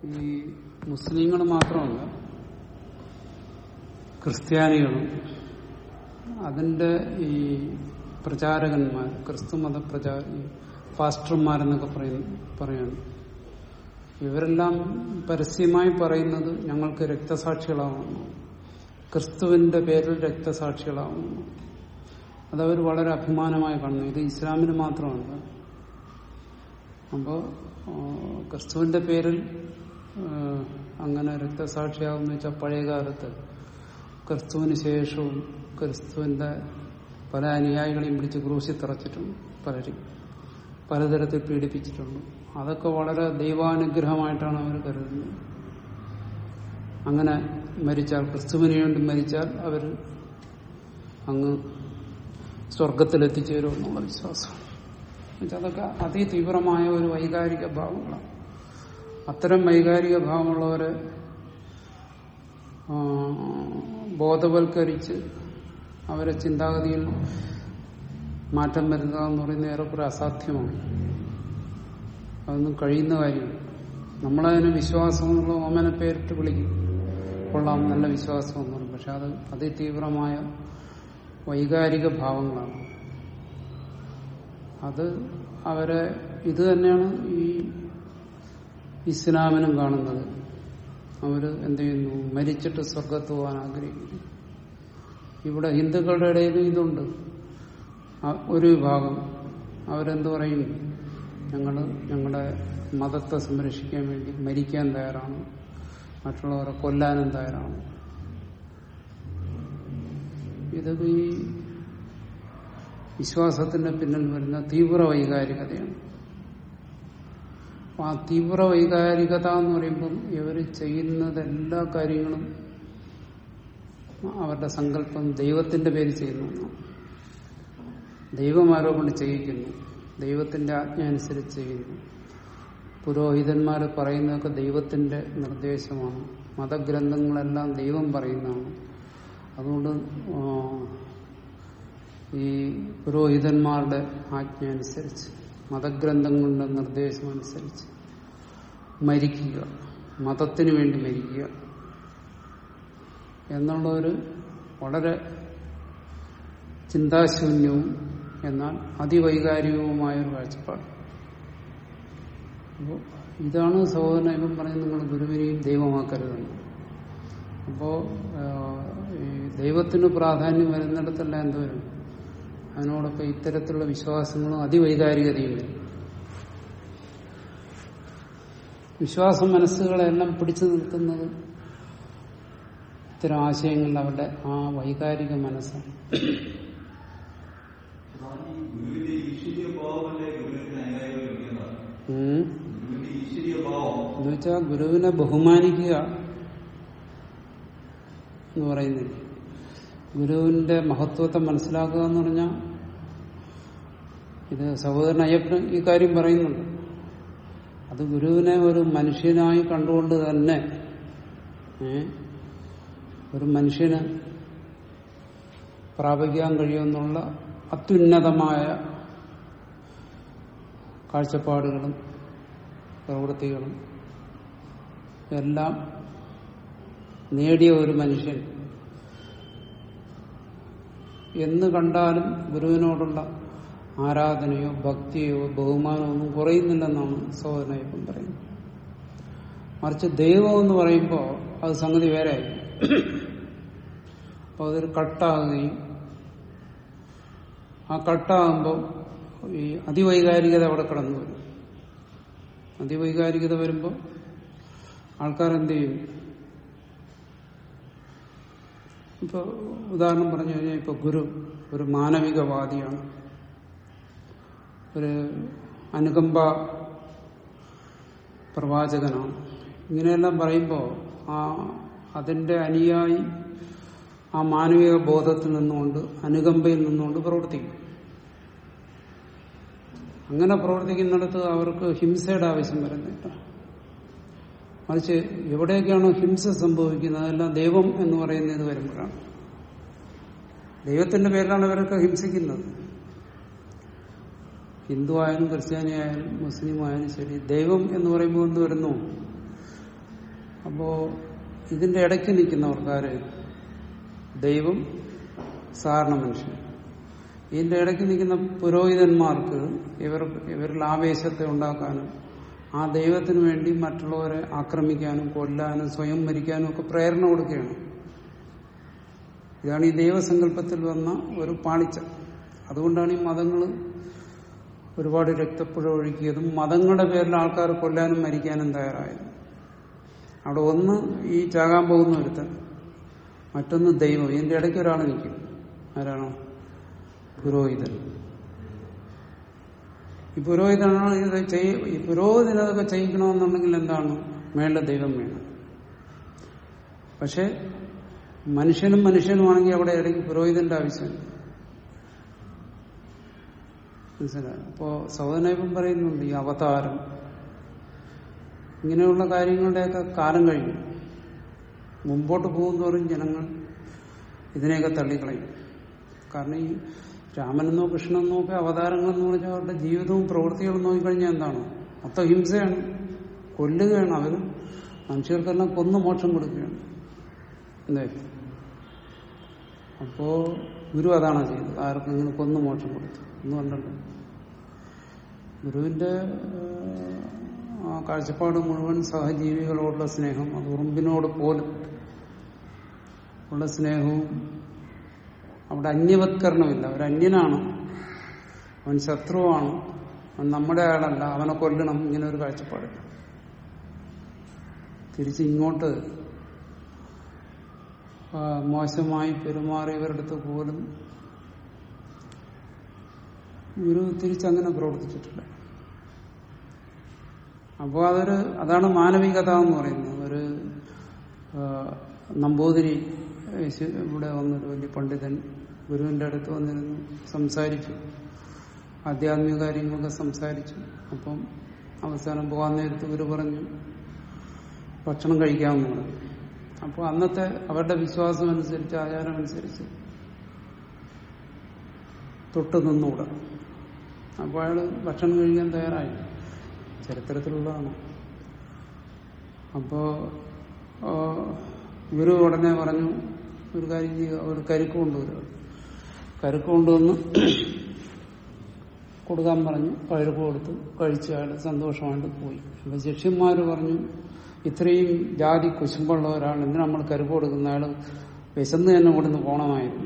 ഈ മുസ്ലിങ്ങൾ മാത്രമല്ല ക്രിസ്ത്യാനികളും അതിന്റെ ഈ പ്രചാരകന്മാർ ക്രിസ്തു മത പ്രചാര പാസ്റ്റർമാരെന്നൊക്കെ പറയുന്നു പറയാണ് ഇവരെല്ലാം പരസ്യമായി പറയുന്നത് ഞങ്ങൾക്ക് രക്തസാക്ഷികളാവുന്നു ക്രിസ്തുവിന്റെ പേരിൽ രക്തസാക്ഷികളാവുന്നു അതവർ വളരെ അഭിമാനമായി കാണുന്നു ഇത് ഇസ്ലാമിന് മാത്രമല്ല അപ്പോൾ ക്രിസ്തുവിന്റെ പേരിൽ ആ, അങ്ങനെ രക്തസാക്ഷിയാകുന്ന വെച്ചാൽ പഴയകാലത്ത് ക്രിസ്തുവിന് ശേഷവും ക്രിസ്തുവിന്റെ പല അനുയായികളെയും പിടിച്ച് ക്രൂശി തറച്ചിട്ടുണ്ട് പലരും പലതരത്തിൽ പീഡിപ്പിച്ചിട്ടുണ്ട് അതൊക്കെ വളരെ ദൈവാനുഗ്രഹമായിട്ടാണ് അവർ കരുതുന്നത് അങ്ങനെ മരിച്ചാൽ ക്രിസ്തുവിന് വേണ്ടി മരിച്ചാൽ അവർ അങ്ങ് സ്വർഗത്തിലെത്തിച്ചേരും എന്നുള്ള വിശ്വാസം എന്നുവെച്ചാൽ അതൊക്കെ അതിതീവ്രമായ ഒരു വൈകാരിക ഭാവങ്ങളാണ് അത്തരം വൈകാരിക ഭാവമുള്ളവരെ ആ, ബോധവൽക്കരിച്ച് അവരെ ചിന്താഗതിയിൽ മാറ്റം വരുത്തുക എന്ന് പറയുന്നത് ഏറെക്കുറെ അസാധ്യമാണ് അതൊന്നും കഴിയുന്ന കാര്യമില്ല നമ്മളതിന് വിശ്വാസം എന്നുള്ള ഓമന പേരിട്ട് വിളിക്കും കൊള്ളാം നല്ല വിശ്വാസം എന്ന് പറയും പക്ഷെ അത് അതിതീവ്രമായ വൈകാരിക ഭാവങ്ങളാണ് അത് അവരെ ഇത് തന്നെയാണ് ഈ ഇസ്ലാമിനും കാണുന്നത് അവര് എന്ത് ചെയ്യുന്നു മരിച്ചിട്ട് സ്വർഗത്ത് പോകാൻ ആഗ്രഹിക്കുന്നു ഇവിടെ ഹിന്ദുക്കളുടെ ഇടയിലും ഇതുണ്ട് ആ- ഒരു വിഭാഗം അവരെന്ത് പറയും ഞങ്ങൾ ഞങ്ങളുടെ മതത്തെ സംരക്ഷിക്കാൻ വേണ്ടി മരിക്കാൻ തയ്യാറാണ് മറ്റുള്ളവരെ കൊല്ലാനും തയ്യാറാണ് ഇതൊക്കെ ഈ വിശ്വാസത്തിന്റെ പിന്നിൽ വരുന്ന തീവ്ര വൈകാരികതയാണ് അപ്പൊ ആ തീവ്ര വൈകാരികത എന്ന് പറയുമ്പം ഇവർ ചെയ്യുന്നത് എല്ലാ കാര്യങ്ങളും അവരുടെ സങ്കല്പം ദൈവത്തിന്റെ പേര് ചെയ്യുന്നു എന്നാണ്. ദൈവം ആരോ കൊണ്ട് ചെയ്യിക്കുന്നു ദൈവത്തിന്റെ ആജ്ഞ അനുസരിച്ച് ചെയ്യുന്നു പുരോഹിതന്മാർ പറയുന്നതൊക്കെ ദൈവത്തിന്റെ നിർദ്ദേശമാണ് മതഗ്രന്ഥങ്ങളെല്ലാം ദൈവം പറയുന്നതാണ് അതുകൊണ്ട് ആ, ഈ പുരോഹിതന്മാരുടെ ആജ്ഞ അനുസരിച്ച് മതഗ്രന്ഥങ്ങളുടെ നിർദ്ദേശം അനുസരിച്ച് മരിക്കുക മതത്തിന് വേണ്ടി മരിക്കുക എന്നുള്ള ഒരു വളരെ ചിന്താശൂന്യവും എന്നാൽ അതിവൈകാരികവുമായ ഒരു കാഴ്ചപ്പാട് അപ്പോൾ ഇതാണ് സഹോദരൻ ഇവൻ പറയുന്നത് നിങ്ങൾ ഗുരുവിനെയും ദൈവമാക്കരുതെന്ന് അപ്പോ ആ, ഈ ദൈവത്തിന് പ്രാധാന്യം വരുന്നിടത്തെല്ലാം എന്ത് വരും അതിനോടൊപ്പം ഇത്തരത്തിലുള്ള വിശ്വാസങ്ങളും അതിവൈകാരികതയും വരും വിശ്വാസം മനസ്സുകളെല്ലാം പിടിച്ചു നിർത്തുന്നത് ഇത്തരം ആശയങ്ങളിൽ അവരുടെ ആ വൈകാരിക മനസ്സാണ് ഗുരുവിന്റെ ഈശ്വരീയ ഭാവമല്ലേ ഗുരുവിന്റെ അനുയായികൾ ഇരിക്കുന്നത് ഉം. ഗുരുവിന്റെ ഈശ്വരീയ ഭാവം എന്ന് വെച്ചാൽ ഗുരുവിനെ ബഹുമാനിക്കുക എന്ന് പറയുന്നില്ല ഗുരുവിന്റെ മഹത്വത്തെ മനസ്സിലാക്കുക എന്ന് പറഞ്ഞാൽ ഇത് സഹോദരൻ അയ്യപ്പൻ ഈ കാര്യം പറയുന്നുണ്ട് അത് ഗുരുവിനെ ഒരു മനുഷ്യനായി കണ്ടുകൊണ്ട് തന്നെ ഏ, ഒരു മനുഷ്യന് പ്രാപിക്കാൻ കഴിയുമെന്നുള്ള അത്യുന്നതമായ കാഴ്ചപ്പാടുകളും പ്രവൃത്തികളും എല്ലാം നേടിയ ഒരു മനുഷ്യൻ എന്ന് കണ്ടാലും ഗുരുവിനോടുള്ള ആരാധനയോ ഭക്തിയോ ബഹുമാനമോ ഒന്നും കുറയുന്നില്ലെന്നാണ് സഹോദരനയ്യപ്പൻ പറയുന്നത് മറിച്ച് ദൈവം എന്ന് പറയുമ്പോൾ അത് സംഗതി വേറെയായി അപ്പോൾ അതൊരു കട്ടാകുകയും ആ കട്ടാകുമ്പോൾ ഈ അതിവൈകാരികത അവിടെ കടന്നു വരും അതിവൈകാരികത വരുമ്പോൾ ആൾക്കാരെന്ത് ചെയ്യും ഇപ്പൊ ഉദാഹരണം പറഞ്ഞു കഴിഞ്ഞാൽ ഇപ്പൊ ഗുരു ഒരു മാനവികവാദിയാണ് ഒരു അനുകമ്പ പ്രവാചകനാണ് ഇങ്ങനെയെല്ലാം പറയുമ്പോൾ ആ അതിന്റെ അനുയായി ആ മാനവിക ബോധത്തിൽ നിന്നുകൊണ്ട് അനുകമ്പയിൽ നിന്നുകൊണ്ട് പ്രവർത്തിക്കും അങ്ങനെ പ്രവർത്തിക്കുന്നിടത്ത് അവർക്ക് ഹിംസയുടെ ആവശ്യം വരുന്നില്ല മറിച്ച് എവിടെയൊക്കെയാണോ ഹിംസ സംഭവിക്കുന്നത് അതെല്ലാം ദൈവം എന്ന് പറയുന്നത് വരുമ്പോഴാണ് ദൈവത്തിന്റെ പേരിലാണ് ഇവരൊക്കെ ഹിംസിക്കുന്നത് ഹിന്ദു ആയാലും ക്രിസ്ത്യാനി ആയാലും മുസ്ലിം ആയാലും ശരി ദൈവം എന്ന് പറയുമ്പോൾ എന്ത് വരുന്നു അപ്പോ ഇതിന്റെ ഇടയ്ക്ക് നിൽക്കുന്നവർക്കാര് ദൈവം സാധാരണ മനുഷ്യൻ ഇതിന്റെ ഇടയ്ക്ക് നിൽക്കുന്ന പുരോഹിതന്മാർക്ക് ഇവർ ഇവരിൽ ആവേശത്തെ ഉണ്ടാക്കാനും ആ ദൈവത്തിന് വേണ്ടി മറ്റുള്ളവരെ ആക്രമിക്കാനും കൊല്ലാനും സ്വയം മരിക്കാനും ഒക്കെ പ്രേരണ കൊടുക്കുകയാണ് ഇതാണ് ഈ ദൈവസങ്കല്പത്തിൽ വന്ന ഒരു പാളിച്ച അതുകൊണ്ടാണ് ഈ മതങ്ങൾ ഒരുപാട് രക്തപ്പുഴ ഒഴുക്കിയതും മതങ്ങളുടെ പേരിൽ ആൾക്കാർ കൊല്ലാനും മരിക്കാനും തയ്യാറായത് അവിടെ ഒന്ന് ഈ ചാകാൻ പോകുന്ന ഒരുത്തൻ മറ്റൊന്ന് ദൈവം ഇതിന്റെ ഇടയ്ക്ക് ഒരാൾ നിൽക്കും ആരാണോ പുരോഹിതൻ ഈ പുരോഹിതനാണ് ഇത് ചെയ്യ ഈ പുരോഹിതൻ അതൊക്കെ ചെയ്യിക്കണമെന്നുണ്ടെങ്കിൽ എന്താണ് മേളിലെ ദൈവം വേണം പക്ഷെ മനുഷ്യനും മനുഷ്യനുമാണെങ്കിൽ അവിടെ ഇടയ്ക്ക് പുരോഹിതന്റെ ആവശ്യമില്ല മനസ്സിലായോ അപ്പോ സൗദനൈപം പറയുന്നുണ്ട് ഈ അവതാരം ഇങ്ങനെയുള്ള കാര്യങ്ങളുടെയൊക്കെ കാലം കഴിഞ്ഞു മുമ്പോട്ട് പോകുന്നതോറും ജനങ്ങൾ ഇതിനെയൊക്കെ തള്ളിക്കളയും കാരണം ഈ രാമനെന്നോ കൃഷ്ണനെന്നോ ഒക്കെ അവതാരങ്ങളെന്ന് പറഞ്ഞാൽ അവരുടെ ജീവിതവും പ്രവൃത്തികളും നോക്കിക്കഴിഞ്ഞാൽ എന്താണ് മൊത്തം ഹിംസയാണ് കൊല്ലുകയാണ് അവർ മനുഷ്യർക്കെല്ലാം കൊന്നു മോക്ഷം കൊടുക്കുകയാണ് എന്തേ അപ്പോ ഗുരു അതാണ് ചെയ്തത് ആർക്കും ഇങ്ങനെ കൊന്നു മോക്ഷം കൊടുത്തു എന്ന് കണ്ടല്ലോ ഗുരുവിന്റെ ഏഹ്, ആ കാഴ്ചപ്പാട് മുഴുവൻ സഹജീവികളോടുള്ള സ്നേഹം അത് ഉറുമ്പിനോട് പോലും ഉള്ള സ്നേഹവും അവിടെ അന്യവത്കരണമില്ല ഒരു അന്യനാണ് അവൻ ശത്രുവാണ് അവൻ നമ്മുടെ ആളല്ല അവനെ കൊല്ലണം ഇങ്ങനെ ഒരു കാഴ്ചപ്പാടില്ല തിരിച്ച് ഇങ്ങോട്ട് ആ, മോശമായി പെരുമാറിയവരുടെ അടുത്ത് പോലും ഗുരു തിരിച്ചങ്ങനെ പ്രവർത്തിച്ചിട്ടില്ല അപ്പോൾ അതൊരു അതാണ് മാനവികത എന്ന് പറയുന്നത് ഒരു ആ, നമ്പൂതിരി യേശു ഇവിടെ വന്നൊരു വലിയ പണ്ഡിതൻ ഗുരുവിന്റെ അടുത്ത് വന്നിരുന്നു സംസാരിച്ചു ആധ്യാത്മിക കാര്യങ്ങളൊക്കെ സംസാരിച്ചു അപ്പം അവസാനം പോകാൻ നേരത്ത് ഗുരു പറഞ്ഞു ഭക്ഷണം കഴിക്കാമെന്ന് പറഞ്ഞു അപ്പോൾ അന്നത്തെ അവരുടെ വിശ്വാസം അനുസരിച്ച് ആചാരം അനുസരിച്ച് തൊട്ട് നിന്നുകൂടാ അപ്പോൾ അയാൾ ഭക്ഷണം കഴിക്കാൻ തയ്യാറായി ചരിത്രത്തിലുള്ളതാണ് അപ്പോ ആ, ഗുരു ഉടനെ പറഞ്ഞു ഒരു കാര്യം ചെയ്യുക ഒരു കരിക്ക് കൊണ്ടുവരിക കരിക്ക് കൊണ്ടുവന്ന് കൊടുക്കാൻ പറഞ്ഞു പഴുപ്പ് കൊടുത്തു കഴിച്ചു അയാൾ സന്തോഷമായിട്ട് പോയി അപ്പൊ ശിഷ്യന്മാര് പറഞ്ഞു ഇത്രയും ജാതി കുശുമ്പുള്ള ഒരാൾ എന്തിനാ നമ്മൾ കരുപ്പ് കൊടുക്കുന്ന അയാൾ വിശന്ന് തന്നെ കൊടുന്ന് പോണമായിരുന്നു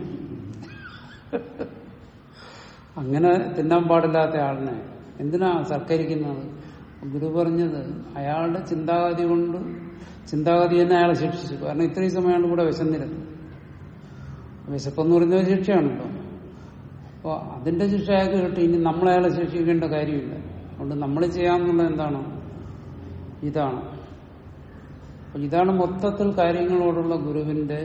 അങ്ങനെ തിന്നാൻ പാടില്ലാത്ത ആളിനെ എന്തിനാ സൽക്കരിക്കുന്നത് ഗുരു പറഞ്ഞത് അയാളുടെ ചിന്താഗതി കൊണ്ട് ചിന്താഗതി തന്നെ അയാളെ ശിക്ഷിച്ചു കാരണം ഇത്രയും സമയം അയാൾ കൂടെ വിശന്നിരുന്നു വിശപ്പെന്ന് പറയുന്നത് ഒരു ശിക്ഷയാണല്ലോ അപ്പോൾ അതിന്റെ ശിക്ഷ അയാൾക്ക് കിട്ടി ഇനി നമ്മളയാളെ ശിക്ഷിക്കേണ്ട കാര്യമില്ല അതുകൊണ്ട് നമ്മൾ ചെയ്യാമെന്നുള്ളത് എന്താണ് ഇതാണ് അപ്പൊ ഇതാണ് മൊത്തത്തിൽ കാര്യങ്ങളോടുള്ള ഗുരുവിന്റെ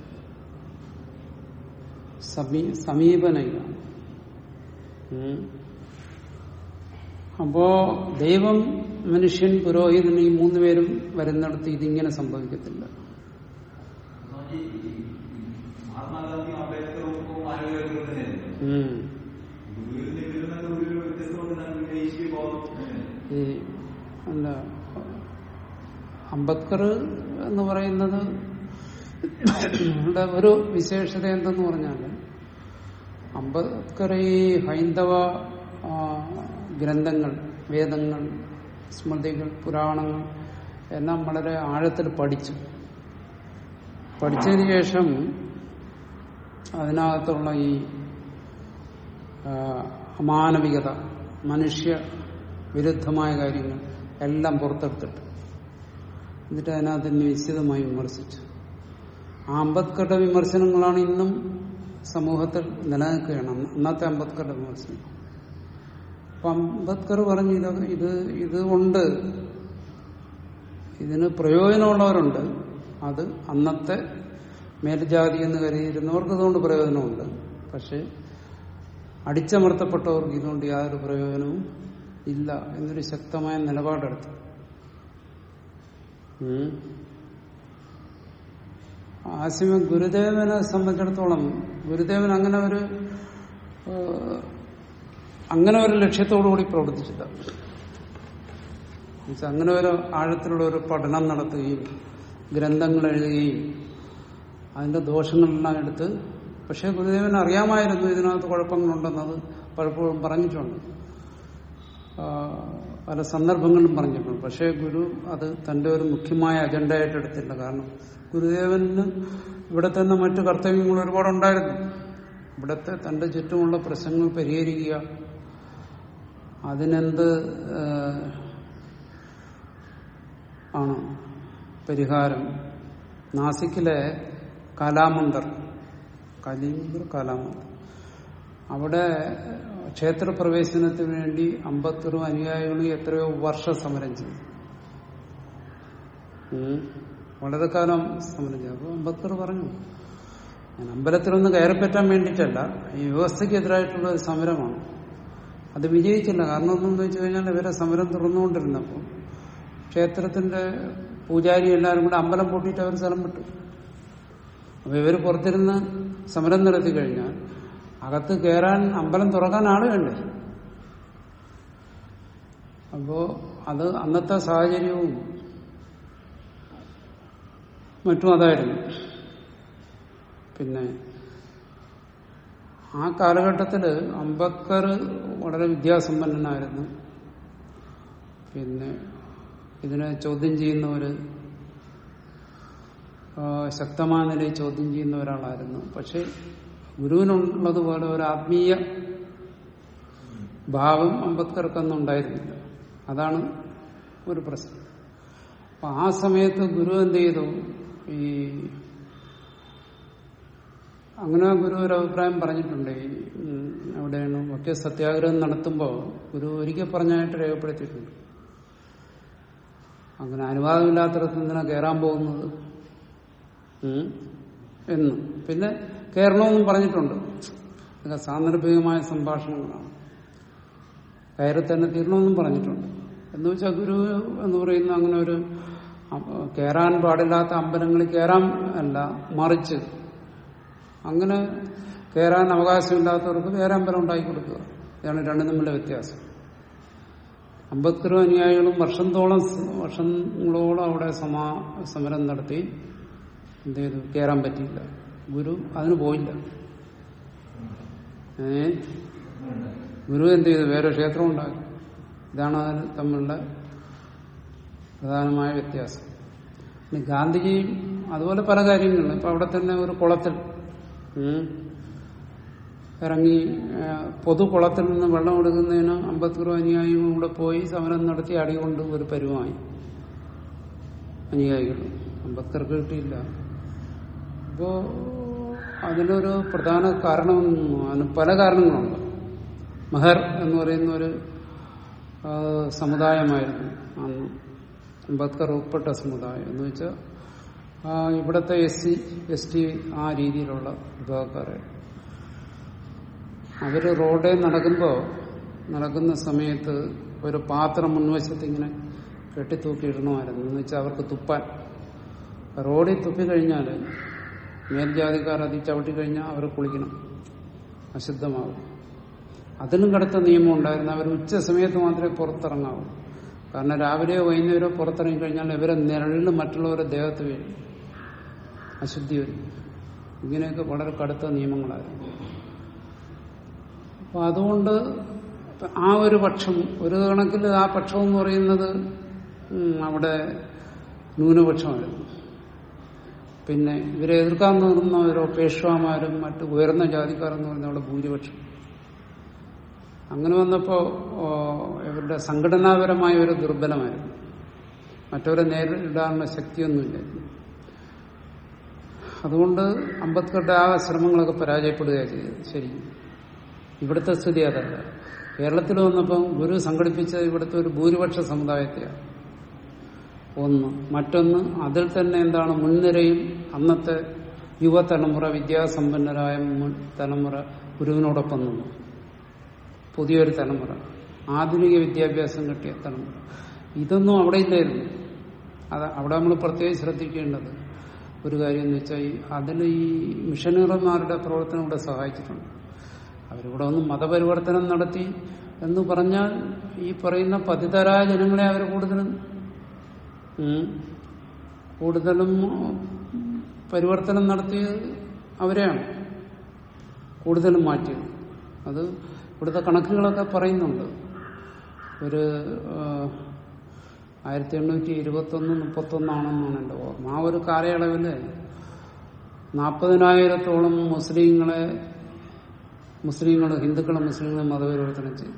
സമീ സമീപനം ഇതാണ് ഉം. അപ്പോ ദൈവം മനുഷ്യൻ പുരോഹിതൻ ഈ മൂന്നുപേരും വരുന്നിടത്ത് ഇതിങ്ങനെ സംഭവിക്കത്തില്ല സ്വാമിജി, ഈ മഹാത്മാഗാന്ധിയും അംബേദ്കറും ഒക്കെ മാനവികതകൾ തന്നെയല്ലേ ഉം. ഗുരുവിൽ നിന്ന് ഇവരിൽ നിന്നൊക്കെ ഒരു വ്യത്യസ്തമുണ്ട് പിന്നെ ഈശ്വരി ഭാവം ഈ എന്താ അംബേദ്കർ എന്ന് പറയുന്നത് ടെ ഒരു വിശേഷത എന്തെന്ന് പറഞ്ഞാൽ അംബേദ്കർ ഈ ഹൈന്ദവ ആ, ഗ്രന്ഥങ്ങൾ വേദങ്ങൾ സ്മൃതികൾ പുരാണങ്ങൾ എല്ലാം വളരെ ആഴത്തിൽ പഠിച്ചു പഠിച്ചതിന് ശേഷം അതിനകത്തുള്ള ഈ ആ, അമാനവികത മനുഷ്യ വിരുദ്ധമായ കാര്യങ്ങൾ എല്ലാം പുറത്തെടുത്തിട്ട് എന്നിട്ട് അതിനകത്ത് നിശ്ചിതമായി വിമർശിച്ചു ആ അംബേദ്കറുടെ വിമർശനങ്ങളാണ് ഇന്നും സമൂഹത്തിൽ നിലനിൽക്കുകയാണ് അന്ന് അന്നത്തെ അംബേദ്കറുടെ വിമർശനം അപ്പൊ അംബേദ്കർ പറഞ്ഞു ഇത് ഇത് ഇത് കൊണ്ട് ഇതിന് പ്രയോജനമുള്ളവരുണ്ട് അത് അന്നത്തെ മേൽജാതി എന്ന് കരുതിയിരുന്നവർക്ക് ഇതുകൊണ്ട് പ്രയോജനമുണ്ട് പക്ഷെ അടിച്ചമർത്തപ്പെട്ടവർക്ക് ഇതുകൊണ്ട് യാതൊരു പ്രയോജനവും ഇല്ല എന്നൊരു ശക്തമായ നിലപാടെടുത്തു ഉം. ആസിമ ഗുരുദേവനെ സംബന്ധിച്ചിടത്തോളം ഗുരുദേവൻ അങ്ങനെ ഒരു ഏഹ്, അങ്ങനെ ഒരു ലക്ഷ്യത്തോടു കൂടി പ്രവർത്തിച്ചില്ല എന്നുവെച്ചാ അങ്ങനെ ഒരു ആഴത്തിലുള്ള ഒരു പഠനം നടത്തുകയും ഗ്രന്ഥങ്ങൾ എഴുതുകയും അതിന്റെ ദോഷങ്ങളെല്ലാം എടുത്ത് പക്ഷേ ഗുരുദേവൻ അറിയാമായിരുന്നു ഇതിനകത്ത് കുഴപ്പങ്ങളുണ്ടെന്നത് പലപ്പോഴും പറഞ്ഞിട്ടുണ്ട് ആ, പല സന്ദർഭങ്ങളിലും പറഞ്ഞിട്ടുണ്ട് പക്ഷേ ഗുരു അത് തന്റെ ഒരു മുഖ്യമായ അജണ്ടയായിട്ട് എടുത്തില്ല കാരണം ഗുരുദേവന് ഇവിടെ തന്നെ മറ്റു കർത്തവ്യങ്ങൾ ഒരുപാടുണ്ടായിരുന്നു ഇവിടുത്തെ തന്റെ ചുറ്റുമുള്ള പ്രശ്നങ്ങൾ പരിഹരിക്കുക അതിനെന്ത് ആ, ആണ് പരിഹാരം നാസിക്കിലെ കലാമന്ദർ കലീമന്ദർ കലാമന്ദർ അവിടെ ക്ഷേത്രപ്രവേശനത്തിന് വേണ്ടി അമ്പത്തറും അനുയായികളും എത്രയോ വർഷം സമരം ചെയ്തു ഉം. വളരെ കാലം സമരം ചെയ്തു അപ്പൊ അമ്പത്തർ പറഞ്ഞു ഞാൻ അമ്പലത്തിലൊന്ന് കയറിപ്പറ്റാൻ വേണ്ടിയിട്ടല്ല ഈ വ്യവസ്ഥയ്ക്കെതിരായിട്ടുള്ള ഒരു സമരമാണ് അത് വിജയിച്ചില്ല കാരണം എന്തെന്ന് വെച്ച് കഴിഞ്ഞാൽ ഇവരെ സമരം തുറന്നുകൊണ്ടിരുന്നപ്പോൾ ക്ഷേത്രത്തിന്റെ പൂജാരി എല്ലാവരും കൂടെ അമ്പലം പൂട്ടിയിട്ട് അവർ സ്ഥലം വിട്ടു അപ്പൊ ഇവർ പുറത്തിരുന്ന് സമരം നടത്തി കഴിഞ്ഞാൽ അകത്ത് കയറാൻ അമ്പലം തുറക്കാൻ ആള് വേണ്ടേ അപ്പോ അത് അന്നത്തെ സാഹചര്യവും മറ്റും അതായിരുന്നു പിന്നെ ആ കാലഘട്ടത്തില് അംബേദ്കർ വളരെ വിദ്യാസമ്പന്നനായിരുന്നു പിന്നെ ഇതിനെ ചോദ്യം ചെയ്യുന്നവര് ആ, ശക്തമായ നിലയിൽ ചോദ്യം ചെയ്യുന്ന ഒരാളായിരുന്നു പക്ഷെ ഗുരുവിനുള്ളതുപോലെ ഒരു ആത്മീയ ഭാവം അംബേദ്കർക്കൊന്നും ഉണ്ടായിരുന്നില്ല അതാണ് ഒരു പ്രശ്നം അപ്പൊ ആ സമയത്ത് ഗുരു എന്ത് ചെയ്തു ഈ അങ്ങനെ ഗുരു ഒരു അഭിപ്രായം പറഞ്ഞിട്ടുണ്ട് ഈ ഉം, എവിടെയാണ് ഒക്കെ സത്യാഗ്രഹം നടത്തുമ്പോൾ ഗുരു ഒരിക്കൽ പറഞ്ഞായിട്ട് രേഖപ്പെടുത്തിയിട്ടുണ്ട് അങ്ങനെ അനുവാദമില്ലാത്തടത്ത് എന്തിനാ കയറാൻ പോകുന്നത് ഉം, എന്ന് പിന്നെ കയറണമെന്നും പറഞ്ഞിട്ടുണ്ട് ഇതൊക്കെ സാന്ദർഭികമായ സംഭാഷണങ്ങളാണ് കയറി തന്നെ തീരണമെന്നും പറഞ്ഞിട്ടുണ്ട് എന്ന് വെച്ചാൽ ഗുരു എന്ന് പറയുന്ന അങ്ങനെ ഒരു അ- കയറാൻ പാടില്ലാത്ത അമ്പലങ്ങളിൽ കയറാൻ അല്ല മറിച്ച് അങ്ങനെ കയറാൻ അവകാശമില്ലാത്തവർക്ക് വേറെ അമ്പലം ഉണ്ടാക്കി കൊടുക്കുക ഇതാണ് രണ്ടും തമ്മിലെ വ്യത്യാസം അംബേദ്കറും അനുയായികളും വർഷത്തോളം വർഷങ്ങളോളം അവിടെ സമാ സമരം നടത്തി എന്ത് ചെയ്തു കയറാൻ പറ്റിയില്ല ഗുരു അതിന് പോയില്ല ഏ ഗുരു എന്ത് ചെയ്തു വേറെ ക്ഷേത്രം ഉണ്ടാക്കി ഇതാണ് അതിന് തമ്മിലുള്ള പ്രധാനമായ വ്യത്യാസം ഇനി ഗാന്ധിജിയും അതുപോലെ പല കാര്യങ്ങളും ഇപ്പൊ അവിടെ തന്നെ ഒരു കുളത്തിൽ ഉം, ഇറങ്ങി ആ, പൊതുകുളത്തിൽ നിന്ന് വെള്ളം എടുക്കുന്നതിന് അമ്പത്തൂറും അനുയായികളും കൂടെ പോയി സമരം നടത്തി അടികൊണ്ട് ഒരു പരുവമായി അനുയായികൾ അമ്പത്തർക്ക് കിട്ടിയില്ല അപ്പോ അതിനൊരു പ്രധാന കാരണം അതിന് പല കാരണങ്ങളുണ്ട് മഹർ എന്ന് പറയുന്ന ഒരു ആ, സമുദായമായിരുന്നു അന്ന് അംബേദ്കർ ഉൾപ്പെട്ട സമുദായം എന്ന് വെച്ചാൽ ഇവിടുത്തെ എസ് സി എസ് ടി ആ രീതിയിലുള്ള വിഭാഗക്കാരെ അവര് റോഡിൽ നടക്കുമ്പോൾ നടക്കുന്ന സമയത്ത് ഒരു പാത്രം മുൻവശത്ത് ഇങ്ങനെ കെട്ടിത്തൂക്കിയിടണമായിരുന്നു എന്ന് വെച്ചാൽ അവർക്ക് തുപ്പാൻ റോഡിൽ തുപ്പിക്കഴിഞ്ഞാൽ മേൽജാതിക്കാർ അതിൽ ചവിട്ടി കഴിഞ്ഞാൽ അവർ കുളിക്കണം അശുദ്ധമാകും അതിനും കടുത്ത നിയമം ഉണ്ടായിരുന്നു അവർ ഉച്ച സമയത്ത് മാത്രമേ പുറത്തിറങ്ങാവൂ കാരണം രാവിലെയോ വൈകുന്നേരമോ പുറത്തിറങ്ങി കഴിഞ്ഞാൽ ഇവരെ നിഴലിൽ മറ്റുള്ളവരുടെ ദേഹത്ത് വീഴും അശുദ്ധി വരും ഇങ്ങനെയൊക്കെ വളരെ കടുത്ത നിയമങ്ങളായിരുന്നു അപ്പൊ അതുകൊണ്ട് ആ ഒരു പക്ഷം ഒരു കണക്കിൽ ആ പക്ഷം എന്ന് പറയുന്നത് ഉം, അവിടെ ന്യൂനപക്ഷമായിരുന്നു പിന്നെ ഇവരെ എതിർക്കാൻ നിന്നവരോ പേഷ്വാമാരും മറ്റു ഉയർന്ന ജാതിക്കാരെന്ന് പറഞ്ഞ അവിടെ ഭൂരിപക്ഷം അങ്ങനെ വന്നപ്പോ ഓ, ഇവരുടെ സംഘടനാപരമായ ഒരു ദുർബലമായിരുന്നു മറ്റവരെ നേരിടാനുള്ള ശക്തിയൊന്നുമില്ലായിരുന്നു അതുകൊണ്ട് അംബേദ്കറുടെ ആ ശ്രമങ്ങളൊക്കെ പരാജയപ്പെടുകയാണ് ചെയ്തത് ശരിക്കും ഇവിടുത്തെ സ്ഥിതി അതല്ല കേരളത്തിൽ വന്നപ്പം ഗുരു സംഘടിപ്പിച്ചത് ഇവിടുത്തെ ഒരു ഭൂരിപക്ഷ സമുദായത്തെയാണ് ഒന്ന് മറ്റൊന്ന് അതിൽ തന്നെ എന്താണ് മുൻനിരയും അന്നത്തെ യുവതലമുറ വിദ്യാസമ്പന്നരായ മുൻ തലമുറ ഗുരുവിനോടൊപ്പം നിന്നു പുതിയൊരു തലമുറ ആധുനിക വിദ്യാഭ്യാസം കിട്ടിയ തലമുറ ഇതൊന്നും അവിടെ ഇല്ലായിരുന്നു അത് അവിടെ നമ്മൾ പ്രത്യേകം ശ്രദ്ധിക്കേണ്ടത് ഒരു കാര്യം എന്ന് വെച്ചാൽ ഈ അതിൽ ഈ മിഷനറിമാരുടെ പ്രവർത്തനം ഇവിടെ സഹായിച്ചിട്ടുണ്ട് അവരിവിടെ ഒന്ന് മതപരിവർത്തനം നടത്തി എന്ന് പറഞ്ഞാൽ ഈ പറയുന്ന പതിതരായ ജനങ്ങളെ അവർ കൂടുതലും ഉം, കൂടുതലും പരിവർത്തനം നടത്തിയത് അവരെയാണ് കൂടുതലും മാറ്റിയത് അത് ഇവിടുത്തെ കണക്കുകളൊക്കെ പറയുന്നുണ്ട് ഒരു ആയിരത്തി എണ്ണൂറ്റി ഇരുപത്തൊന്ന് മുപ്പത്തൊന്നാണെന്നാണ് എൻ്റെ ഓർമ്മ ആ ഒരു കാലയളവിൽ നാൽപ്പതിനായിരത്തോളം മുസ്ലിങ്ങളെ മുസ്ലിങ്ങൾ ഹിന്ദുക്കളെ മുസ്ലിങ്ങളെ മതപരിവർത്തനം ചെയ്തു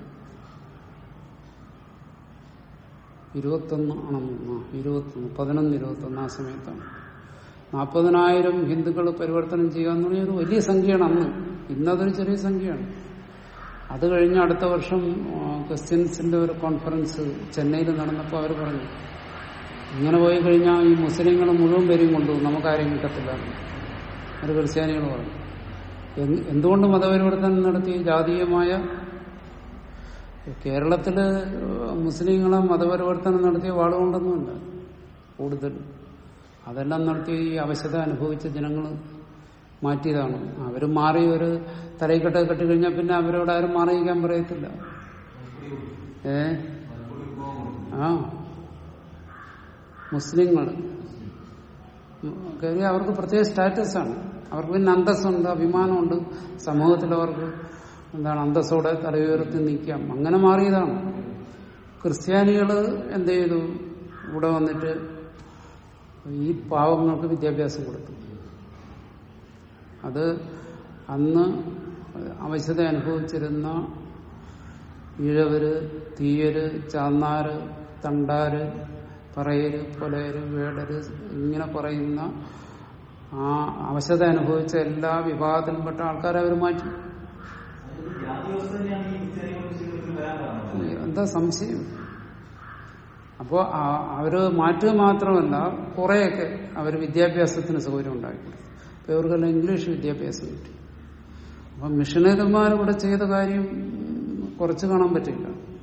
ഇരുപത്തൊന്ന് ആണെന്ന് ആ ഇരുപത്തൊന്ന് പതിനൊന്ന് ഇരുപത്തൊന്ന് ആ സമയത്താണ് നാൽപ്പതിനായിരം ഹിന്ദുക്കൾ പരിവർത്തനം ചെയ്യുക എന്ന് പറഞ്ഞാൽ ഒരു വലിയ സംഖ്യയാണ് അന്ന് ഇന്നതൊരു ചെറിയ സംഖ്യയാണ് അത് കഴിഞ്ഞ് അടുത്ത വർഷം ആ, ക്രിസ്ത്യൻസിന്റെ ഒരു കോൺഫറൻസ് ചെന്നൈയിൽ നടന്നപ്പോൾ അവർ പറഞ്ഞു ഇങ്ങനെ പോയി കഴിഞ്ഞാൽ ഈ മുസ്ലിങ്ങൾ മുഴുവൻ പേരും കൊണ്ടുപോകും നമുക്കാരെയും കിട്ടത്തില്ല ഒരു ക്രിസ്ത്യാനികൾ പറഞ്ഞു എന്ത്- എന്തുകൊണ്ട് മതപരിവർത്തനം നടത്തി ജാതീയമായ കേരളത്തില് മുസ്ലിങ്ങളെ മതപരിവർത്തനം നടത്തിയ വാളുകൊണ്ടൊന്നുമില്ല കൂടുതൽ അതെല്ലാം നടത്തി ഈ അവശത അനുഭവിച്ച ജനങ്ങൾ മാറ്റിയതാണ് അവർ മാറി ഒരു തലയിക്കെട്ട് കെട്ടിക്കഴിഞ്ഞാൽ പിന്നെ അവരോട് ആരും മാറിയിക്കാൻ പറയത്തില്ല ഏ ആ മുസ്ലിങ്ങൾ കാര്യം അവർക്ക് പ്രത്യേക സ്റ്റാറ്റസ് ആണ് അവർക്ക് പിന്നെ അന്തസ്സുണ്ട് അഭിമാനമുണ്ട് സമൂഹത്തിൽ അവർക്ക് എന്താണ് അന്തസ്സോടെ തലയുയർത്തി നിൽക്കാം അങ്ങനെ മാറിയതാണ് ക്രിസ്ത്യാനികൾ എന്ത് ചെയ്തു ഇവിടെ വന്നിട്ട് ഈ പാവങ്ങൾക്ക് വിദ്യാഭ്യാസം കൊടുത്തു അത് അന്ന് അവശത അനുഭവിച്ചിരുന്ന ഈഴവര് തീയര് ചാന്നാര് തണ്ടാര് പറയര് പൊലയര് വേടര് ഇങ്ങനെ പറയുന്ന ആ അവശത അനുഭവിച്ച എല്ലാ വിഭാഗത്തിലുംപ്പെട്ട ആൾക്കാരെ അവർ മാറ്റി ജാതി വ്യവസ്ഥ തന്നെയാണ് ഈ ക്രിസ്ത്യാനികളും മുസ്ലിങ്ങളും വരാൻ കാരണം എന്താ സംശയം അപ്പോ ആ- അവര് മാറ്റുക മാത്രമല്ല കുറെയൊക്കെ അവർ വിദ്യാഭ്യാസത്തിന് സൗകര്യം ഉണ്ടാക്കി കൊടുത്തു അപ്പൊ ഇവർക്കെല്ലാം ഇംഗ്ലീഷ് വിദ്യാഭ്യാസം കിട്ടി അപ്പൊ മിഷനറിമാർ ഇവിടെ ചെയ്ത കാര്യം ഉം, കുറച്ച് കാണാൻ പറ്റില്ല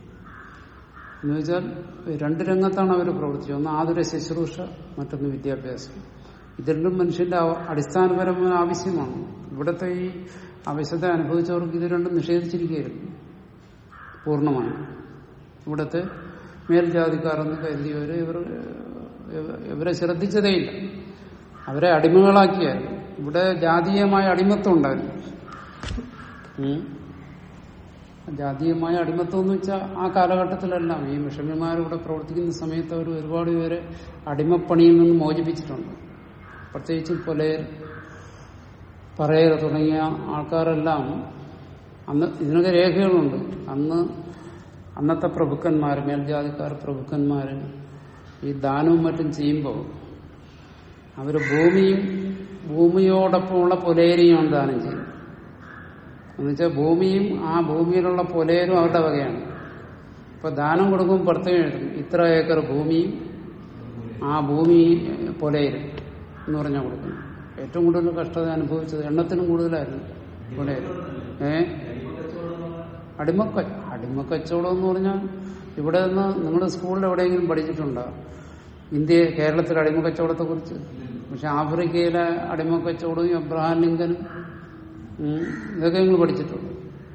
എന്ന് വെച്ചാൽ രണ്ട് രംഗത്താണ് അവർ പ്രവർത്തിച്ചത് ഒന്ന് ആതുര ശുശ്രൂഷ മറ്റൊന്ന് വിദ്യാഭ്യാസം ഇത് രണ്ടും മനുഷ്യന്റെ അവ- അടിസ്ഥാനപരമായ ആവശ്യമാണ് ഇവിടുത്തെ ഈ ആവശ്യത്തെ അനുഭവിച്ചവർക്ക് ഇത് രണ്ടും നിഷേധിച്ചിരിക്കുകയായിരുന്നു പൂർണ്ണമായും ഇവിടുത്തെ മേൽജാതിക്കാരെന്ന് കരുതിയവര് ഇവർ ഇവ- ഇവരെ ശ്രദ്ധിച്ചതേയില്ല അവരെ അടിമകളാക്കിയായിരുന്നു ഇവിടെ ജാതീയമായ അടിമത്തം ഉണ്ടായിരുന്നു ഉം. ജാതീയമായ അടിമത്തം എന്ന് വെച്ചാൽ ആ കാലഘട്ടത്തിലെല്ലാം ഈ മിഷണറിമാർ ഇവിടെ പ്രവർത്തിക്കുന്ന സമയത്ത് അവർ ഒരുപാട് പേരെ അടിമപ്പണിയിൽ നിന്ന് മോചിപ്പിച്ചിട്ടുണ്ട് പ്രത്യേകിച്ച് പൊലയർ പറയർ തുടങ്ങിയ ആൾക്കാരെല്ലാം അന്ന് ഇതിനൊക്കെ രേഖകളുണ്ട് അന്ന് അന്നത്തെ പ്രഭുക്കന്മാർ മേൽജാതിക്കാർ പ്രഭുക്കന്മാർ ഈ ദാനവും മറ്റും ചെയ്യുമ്പോൾ അവർ ഭൂമിയും ഭൂമിയോടൊപ്പമുള്ള പുലയരിയാണ് ദാനം ചെയ്യും എന്നുവെച്ചാൽ ഭൂമിയും ആ ഭൂമിയിലുള്ള പുലയരും അവരുടെ വകയാണ് ഇപ്പൊ ദാനം കൊടുക്കുമ്പോൾ പ്രത്യേകം എഴുതും ഇത്ര ഏക്കർ ഭൂമിയും ആ ഭൂമി പുലയരും എന്ന് പറഞ്ഞാൽ കൊടുക്കുന്നു ഏറ്റവും കൂടുതൽ കഷ്ടത അനുഭവിച്ചത് എണ്ണത്തിനും കൂടുതലായിരുന്നു പുലയർ ഏ അടിമക്ക അടിമക്കച്ചവടം എന്ന് പറഞ്ഞാൽ ഇവിടെ നിന്ന് നിങ്ങളുടെ സ്കൂളിൽ എവിടെയെങ്കിലും പഠിച്ചിട്ടുണ്ടോ ഇന്ത്യ കേരളത്തിലെ അടിമക്കച്ചവടത്തെ കുറിച്ച് പക്ഷെ ആഫ്രിക്കയിലെ അടിമക്കച്ചവടവും എബ്രഹാം ലിങ്കനും ഉം, ഇതൊക്കെ നിങ്ങൾ പഠിച്ചിട്ടുണ്ട്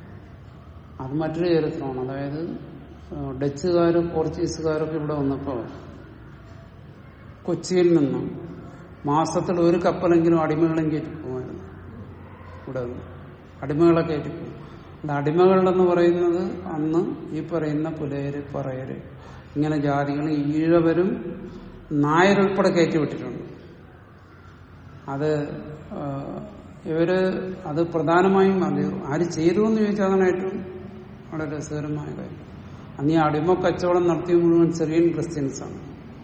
അത് മറ്റൊരു ചരിത്രമാണ് അതായത് ആ, ഡച്ചുകാരും പോർച്ചുഗീസുകാരൊക്കെ ഇവിടെ വന്നപ്പോൾ കൊച്ചിയിൽ നിന്നും മാസത്തിൽ ഒരു കപ്പലെങ്കിലും അടിമകളും കയറ്റി പോകുമായിരുന്നു ഇവിടെ നിന്ന് അടിമകളെ കയറ്റി പോകും അത് അടിമകളെന്ന് പറയുന്നത് അന്ന് ഈ പറയുന്ന പുലയര് പറയര് ഇങ്ങനെ ജാതികൾ ഈഴവരും നായരുൾപ്പെടെ കയറ്റി വിട്ടിട്ടുണ്ട് അത് ആ, ഇവര് അത് പ്രധാനമായും അത് ആര് ചെയ്തു എന്ന് ചോദിച്ചാൽ അതാണ് ഏറ്റവും വളരെ രസകരമായ കാര്യം അന്ന് ഈ അടിമ കച്ചവടം നടത്തിയ മുഴുവൻ സിറിയൻ ക്രിസ്ത്യൻസാണ്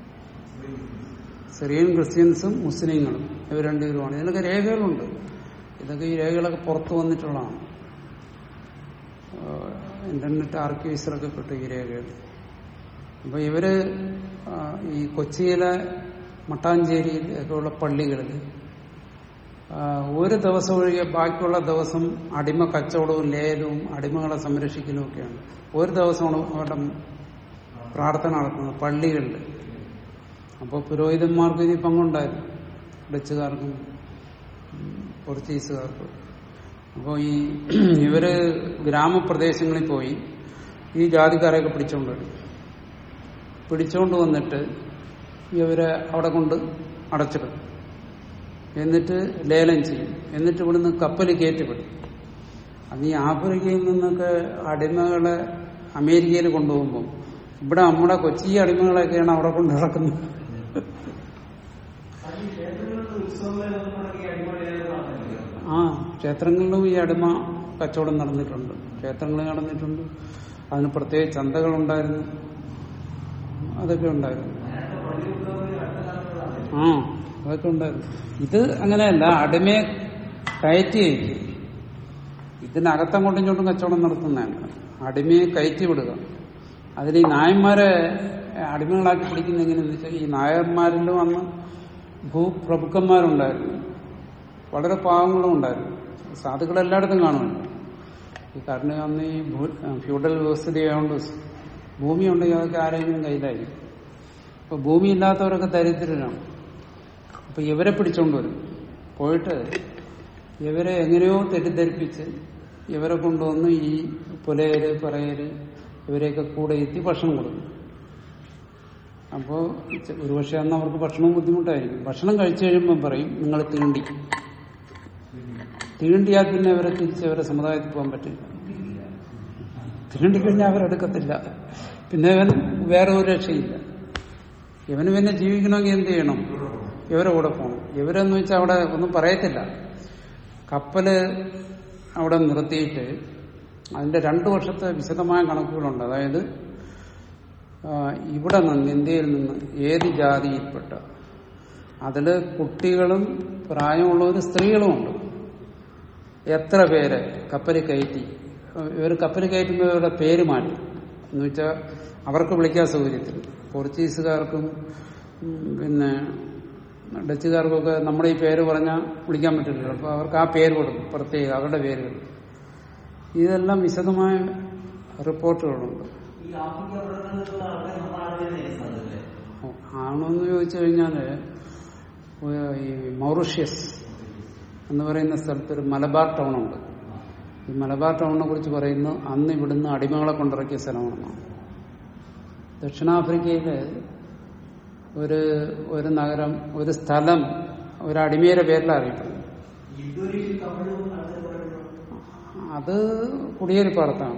സിറിയൻ ക്രിസ്ത്യൻസും മുസ്ലിങ്ങളും ഇവർ രണ്ടുപേരുമാണ് ഇതിനൊക്കെ രേഖകളുണ്ട് ഇതൊക്കെ ഈ രേഖകളൊക്കെ പുറത്തു വന്നിട്ടുള്ളതാണ് ആഹ് ഇന്റർനെറ്റ് ആർക്കൈവ്സിലൊക്കെ കിട്ടും ഈ രേഖകൾ അപ്പൊ ഇവര് ആഹ് ഈ കൊച്ചിയിലെ മട്ടാഞ്ചേരിയിൽ ഒക്കെയുള്ള പള്ളികളിൽ ആഹ് ഒരു ദിവസം ഒഴികെ ബാക്കിയുള്ള ദിവസം അടിമ കച്ചവടവും ലേലവും അടിമകളെ സംരക്ഷിക്കലും ഒക്കെയാണ് ഒരു ദിവസമാണ് അവരുടെ പ്രാർത്ഥന നടത്തുന്നത് പള്ളികളിൽ അപ്പോൾ പുരോഹിതന്മാർക്ക് ഇനി പങ്കുണ്ടായിരുന്നു ഡച്ചുകാർക്കും ഉം, പോർച്ചുഗീസുകാർക്കും അപ്പോൾ ഈ ഇവര് ഗ്രാമപ്രദേശങ്ങളിൽ പോയി ഈ ജാതിക്കാരെയൊക്കെ പിടിച്ചോണ്ട് വരും പിടിച്ചോണ്ട് വന്നിട്ട് ഇവരെ അവിടെ കൊണ്ട് അടച്ചിടും എന്നിട്ട് ലേലം ചെയ്യും എന്നിട്ട് ഇവിടുന്ന് കപ്പൽ കയറ്റിവിടും അത് ഈ ആഫ്രിക്കയിൽ നിന്നൊക്കെ അടിമകളെ അമേരിക്കയിൽ കൊണ്ടുപോകുമ്പോൾ ഇവിടെ നമ്മുടെ കൊച്ചി അടിമകളൊക്കെയാണ് അവിടെ കൊണ്ട് നടക്കുന്നത് അത് ഈ ക്ഷേത്രങ്ങളിലെ ഉത്സവങ്ങളിലൊന്നും മുടക്കി അടിപൊളിയായത് നടന്നില്ല ആ ക്ഷേത്രങ്ങളിലും ഈ അടിമ കച്ചവടം നടന്നിട്ടുണ്ട് ക്ഷേത്രങ്ങളിൽ നടന്നിട്ടുണ്ട് അതിന് പ്രത്യേക ചന്തകളുണ്ടായിരുന്നു അതൊക്കെ ഉണ്ടായിരുന്നു നേരത്തെ പള്ളി ഉത്സവത്തിൽ അടുത്ത കാലത്തുള്ളതാണ് ആ അതൊക്കെ ഉണ്ടായിരുന്നു ഇത് അങ്ങനെയല്ല അടിമയെ കയറ്റി അയക്കും ഇതിനകത്തങ്ങോട്ടും ഇങ്ങോട്ടും കച്ചവടം നടത്തുന്നതാണ് അടിമയെ കയറ്റി വിടുക അതിൽ ഈ നായന്മാരെ അടിമകളാക്കി പിടിക്കുന്ന എങ്ങനെയെന്ന് വെച്ചാൽ ഈ നായന്മാരിലും അന്ന് ഭൂപ്രഭുക്കന്മാരുണ്ടായിരുന്നു വളരെ പാവങ്ങളും ഉണ്ടായിരുന്നു സാധുക്കൾ എല്ലായിടത്തും കാണുമല്ലോ ഈ കാരണം അന്ന് ഈ ഭൂ- ഫ്യൂഡൽ വ്യവസ്ഥയായതുകൊണ്ട് ഭൂമി ഉണ്ടെങ്കിൽ അതൊക്കെ ആരെങ്കിലും കയ്യിലായി അപ്പൊ ഭൂമി ഇല്ലാത്തവരൊക്കെ ദരിദ്രരാണ് അപ്പൊ ഇവരെ പിടിച്ചോണ്ട് വരും പോയിട്ട് ഇവരെ എങ്ങനെയോ തെറ്റിദ്ധരിപ്പിച്ച് ഇവരെ കൊണ്ടുവന്ന് ഈ പുലയര് പറയര് ഇവരെയൊക്കെ കൂടെ എത്തി ഭക്ഷണം കൊടുക്കും അപ്പോ ചെ- ഒരുപക്ഷെ അന്ന് അവർക്ക് ഭക്ഷണവും ബുദ്ധിമുട്ടായിരിക്കും ഭക്ഷണം കഴിച്ചു കഴിയുമ്പോൾ പറയും നിങ്ങൾ തീണ്ടി തീണ്ടിയാൽ പിന്നെ അവരെ തിരിച്ച് അവരെ സമുദായത്തിൽ പോകാൻ പറ്റില്ല തീണ്ടി കഴിഞ്ഞാൽ അവരെടുക്കത്തില്ല പിന്നെ ഇവൻ വേറെ ഒരു രക്ഷയില്ല ഇവന് പിന്നെ ജീവിക്കണമെങ്കിൽ എന്ത് ചെയ്യണം ഇവരെ കൂടെ പോകണം ഇവരെന്ന് വെച്ചാൽ അവിടെ ഒന്നും പറയത്തില്ല കപ്പല് അവിടെ നിർത്തിയിട്ട് അതിന്റെ രണ്ടു വർഷത്തെ വിശദമായ കണക്കുകളുണ്ട് അതായത് ആ, ഇവിടെ നിന്ന് ഇന്ത്യയിൽ നിന്ന് ഏത് ജാതിയിൽപ്പെട്ട അതില് കുട്ടികളും പ്രായമുള്ളവരും സ്ത്രീകളുമുണ്ട് എത്ര പേര് കപ്പലിൽ കയറ്റി ഇവർ കപ്പലിൽ കയറ്റുമ്പോൾ ഇവരുടെ പേര് മാറ്റും എന്ന് വെച്ചാൽ അവർക്ക് വിളിക്കാൻ സൗകര്യത്തിൽ പോർച്ചുഗീസുകാർക്കും ഉം, പിന്നെ ഡച്ചുകാർക്കൊക്കെ നമ്മുടെ ഈ പേര് പറഞ്ഞാൽ വിളിക്കാൻ പറ്റില്ല അപ്പോൾ അവർക്ക് ആ പേര് കൊടുക്കും പ്രത്യേക അവരുടെ പേരുകൾ ഇതെല്ലാം വിശദമായ റിപ്പോർട്ടുകളുണ്ട് ഈ ആഫ്രിക്ക പ്രദേശത്തുള്ള ആൾക്കാർ നമ്മുടെ ആളുകളെ സാധ്യതല്ലേ ആണോന്ന് ചോദിച്ചു കഴിഞ്ഞാല് ഈ മൗറിഷ്യസ് എന്ന് പറയുന്ന സ്ഥലത്ത് ഒരു മലബാർ ടൗൺ ഉണ്ട് ഈ മലബാർ ടൗണിനെ കുറിച്ച് പറയുന്നു അന്ന് ഇവിടുന്ന് അടിമകളെ കൊണ്ടിറക്കിയ സ്ഥലമാണെന്നാണ് ദക്ഷിണാഫ്രിക്കയില് ഒരു ഒരു നഗരം ഒരു സ്ഥലം ഒരു അടിമയുടെ പേരിലാണ് അറിയപ്പെടുന്നത് ഇന്തോനേഷ്യൻ തമിഴും അടുത്ത പറയുന്നു അത് കുടിയേറിപ്പാടത്താണ്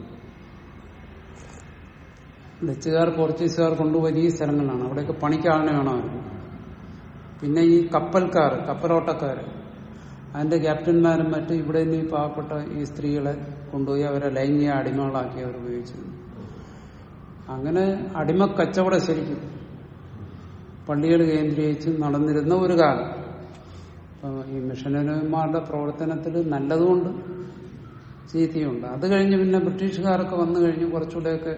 ഡച്ചുകാർ പോർച്ചുഗീസുകാർ കൊണ്ടുപോയി ഈ സ്ഥലങ്ങളിലാണ് അവിടെയൊക്കെ പണിക്കാളിനെ വേണമായിരുന്നു പിന്നെ ഈ കപ്പൽക്കാർ കപ്പലോട്ടക്കാർ അതിന്റെ ക്യാപ്റ്റന്മാരും മറ്റും ഇവിടെ നിന്ന് ഈ പാവപ്പെട്ട ഈ സ്ത്രീകളെ കൊണ്ടുപോയി അവരെ ലൈംഗിക അടിമകളാക്കി അവർ ഉപയോഗിച്ചത് അങ്ങനെ അടിമ കച്ചവടം ശരിക്കും പള്ളികൾ കേന്ദ്രീകരിച്ച് നടന്നിരുന്ന ഒരു കാലം അപ്പൊ ഈ മിഷനറിമാരുടെ പ്രവർത്തനത്തിൽ നല്ലതുകൊണ്ട് ചീത്തയുണ്ട് അത് കഴിഞ്ഞ് പിന്നെ ബ്രിട്ടീഷുകാരൊക്കെ വന്നു കഴിഞ്ഞ് കുറച്ചുകൂടെയൊക്കെ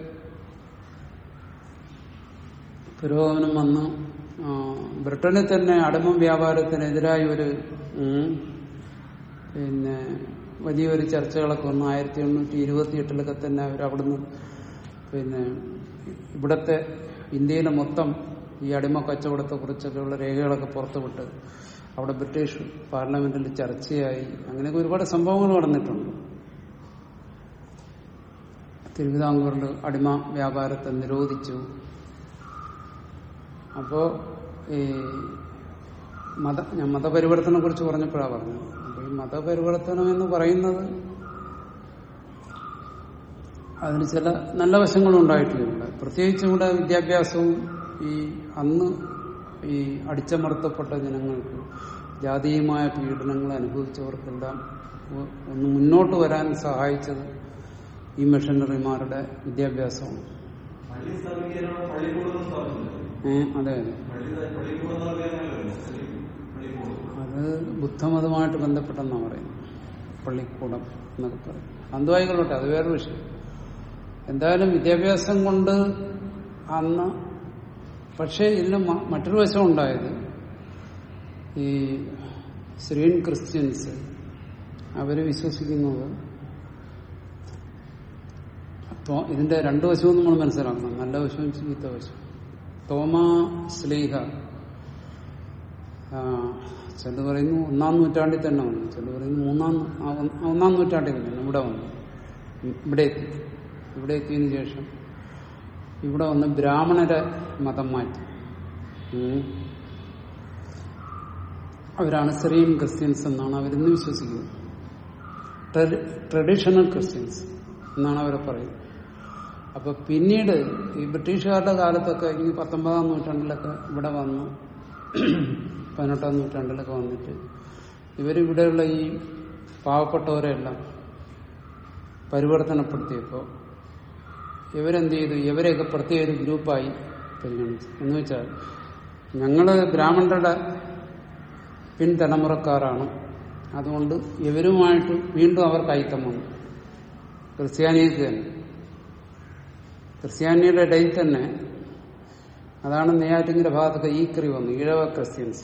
പുരോഗമനം വന്ന് ആ, ബ്രിട്ടനിൽ തന്നെ അടിമ വ്യാപാരത്തിനെതിരായ ഒരു ഉം, പിന്നെ വലിയൊരു ചർച്ചകളൊക്കെ വന്നു ആയിരത്തി എണ്ണൂറ്റി ഇരുപത്തി എട്ടിലൊക്കെ തന്നെ അവർ അവിടുന്ന് പിന്നെ ഇവിടത്തെ ഇന്ത്യയിലെ മൊത്തം ഈ അടിമ കച്ചവടത്തെ കുറിച്ചൊക്കെയുള്ള രേഖകളൊക്കെ പുറത്തുവിട്ട് അവിടെ ബ്രിട്ടീഷ് പാർലമെന്റിൽ ചർച്ചയായി അങ്ങനെയൊക്കെ ഒരുപാട് സംഭവങ്ങൾ നടന്നിട്ടുണ്ട് തിരുവിതാംകൂറിൽ അടിമ വ്യാപാരത്തെ നിരോധിച്ചു അപ്പോ ഈ മത ഞാൻ മതപരിവർത്തനം കുറിച്ച് പറഞ്ഞപ്പോഴാണ് പറഞ്ഞത് അപ്പൊ ഈ മതപരിവർത്തനം എന്ന് പറയുന്നത് അതിന് ചില നല്ല വശങ്ങളും ഉണ്ടായിട്ടുണ്ട് പ്രത്യേകിച്ച് ഇവിടെ വിദ്യാഭ്യാസവും ഈ അന്ന് ഈ അടിച്ചമർത്തപ്പെട്ട ജനങ്ങൾക്ക് ജാതീയമായ പീഡനങ്ങൾ അനുഭവിച്ചവർക്കെല്ലാം ഒ- ഒന്ന് മുന്നോട്ട് വരാൻ സഹായിച്ചത് ഈ മിഷനറിമാരുടെ വിദ്യാഭ്യാസമാണ് പള്ളി സ്ഥാപിക്കാനാണ് പള്ളിക്കൂടം സ്ഥാപിച്ചത് ഏഹ് അതെ അതെ പള്ളി പള്ളിക്കൂടം എന്ന് പറഞ്ഞാൽ പള്ളിക്കൂടം അത് ബുദ്ധമതമായിട്ട് ബന്ധപ്പെട്ടെന്നാണ് പറയുന്നത് പള്ളിക്കൂടം എന്നൊക്കെ പറയും അന്തുവായിക്കൊള്ളട്ടെ അത് വേറൊരു വിഷയം എന്തായാലും വിദ്യാഭ്യാസം കൊണ്ട് അന്ന് പക്ഷേ ഇതിന് മ- മറ്റൊരു വശം ഉണ്ടായത് ഈ ശ്രീൻ ക്രിസ്ത്യൻസ് അവര് വിശ്വസിക്കുന്നത് തോ- ഇതിന്റെ രണ്ടു വശവും നമ്മൾ മനസ്സിലാക്കണം നല്ല വശവും ചീത്ത വശവും തോമാ സ്ലീഹ ആ, ചിലത് പറയുന്നു ഒന്നാം നൂറ്റാണ്ടിൽ തന്നെ വന്നു ചിലത് പറയുന്നു മൂന്നാം നൂ- ആ, ഒന്ന്- ആ, ഒന്നാം നൂറ്റാണ്ടിൽ തന്നെ ഇവിടെ വന്നു ഇവിടെ എത്തി ഇവിടെ എത്തിയതിനു ശേഷം ഇവിടെ വന്ന് ബ്രാഹ്മണരെ മതം മാറ്റി ഉം. അവരാണ് സിറിയൻ ക്രിസ്ത്യൻസ് എന്നാണ് അവരിന്ന് വിശ്വസിക്കുന്നത് ട്രഡീഷണൽ ക്രിസ്ത്യൻസ് എന്നാണ് അവരെ പറയുന്നത് അപ്പൊ പിന്നീട് ഈ ബ്രിട്ടീഷുകാരുടെ കാലത്തൊക്കെ ഈ പത്തൊമ്പതാം നൂറ്റാണ്ടിലൊക്കെ ഇവിടെ വന്നു പതിനെട്ടാം നൂറ്റാണ്ടിലൊക്കെ വന്നിട്ട് ഇവരിവിടെയുള്ള ഈ പാവപ്പെട്ടവരെല്ലാം പരിവർത്തനപ്പെടുത്തിയപ്പോൾ ഇവരെന്ത് ചെയ്തു ഇവരെയൊക്കെ പ്രത്യേക ഒരു ഗ്രൂപ്പായി പരിഗണിച്ചു എന്ന് വെച്ചാൽ ഞങ്ങള് ബ്രാഹ്മണരുടെ പിൻതലമുറക്കാരാണ് അതുകൊണ്ട് ഇവരുമായിട്ട് വീണ്ടും അവർക്ക് ഐക്യം വന്നു ക്രിസ്ത്യാനിക്ക് തന്നെ ക്രിസ്ത്യാനിയുടെ ഇടയിൽ തന്നെ അതാണ് നെയ്യാറ്റിങ്ങിന്റെ ഭാഗത്തൊക്കെ ഈക്രി വന്നു ഈഴവ ക്രിസ്ത്യൻസ്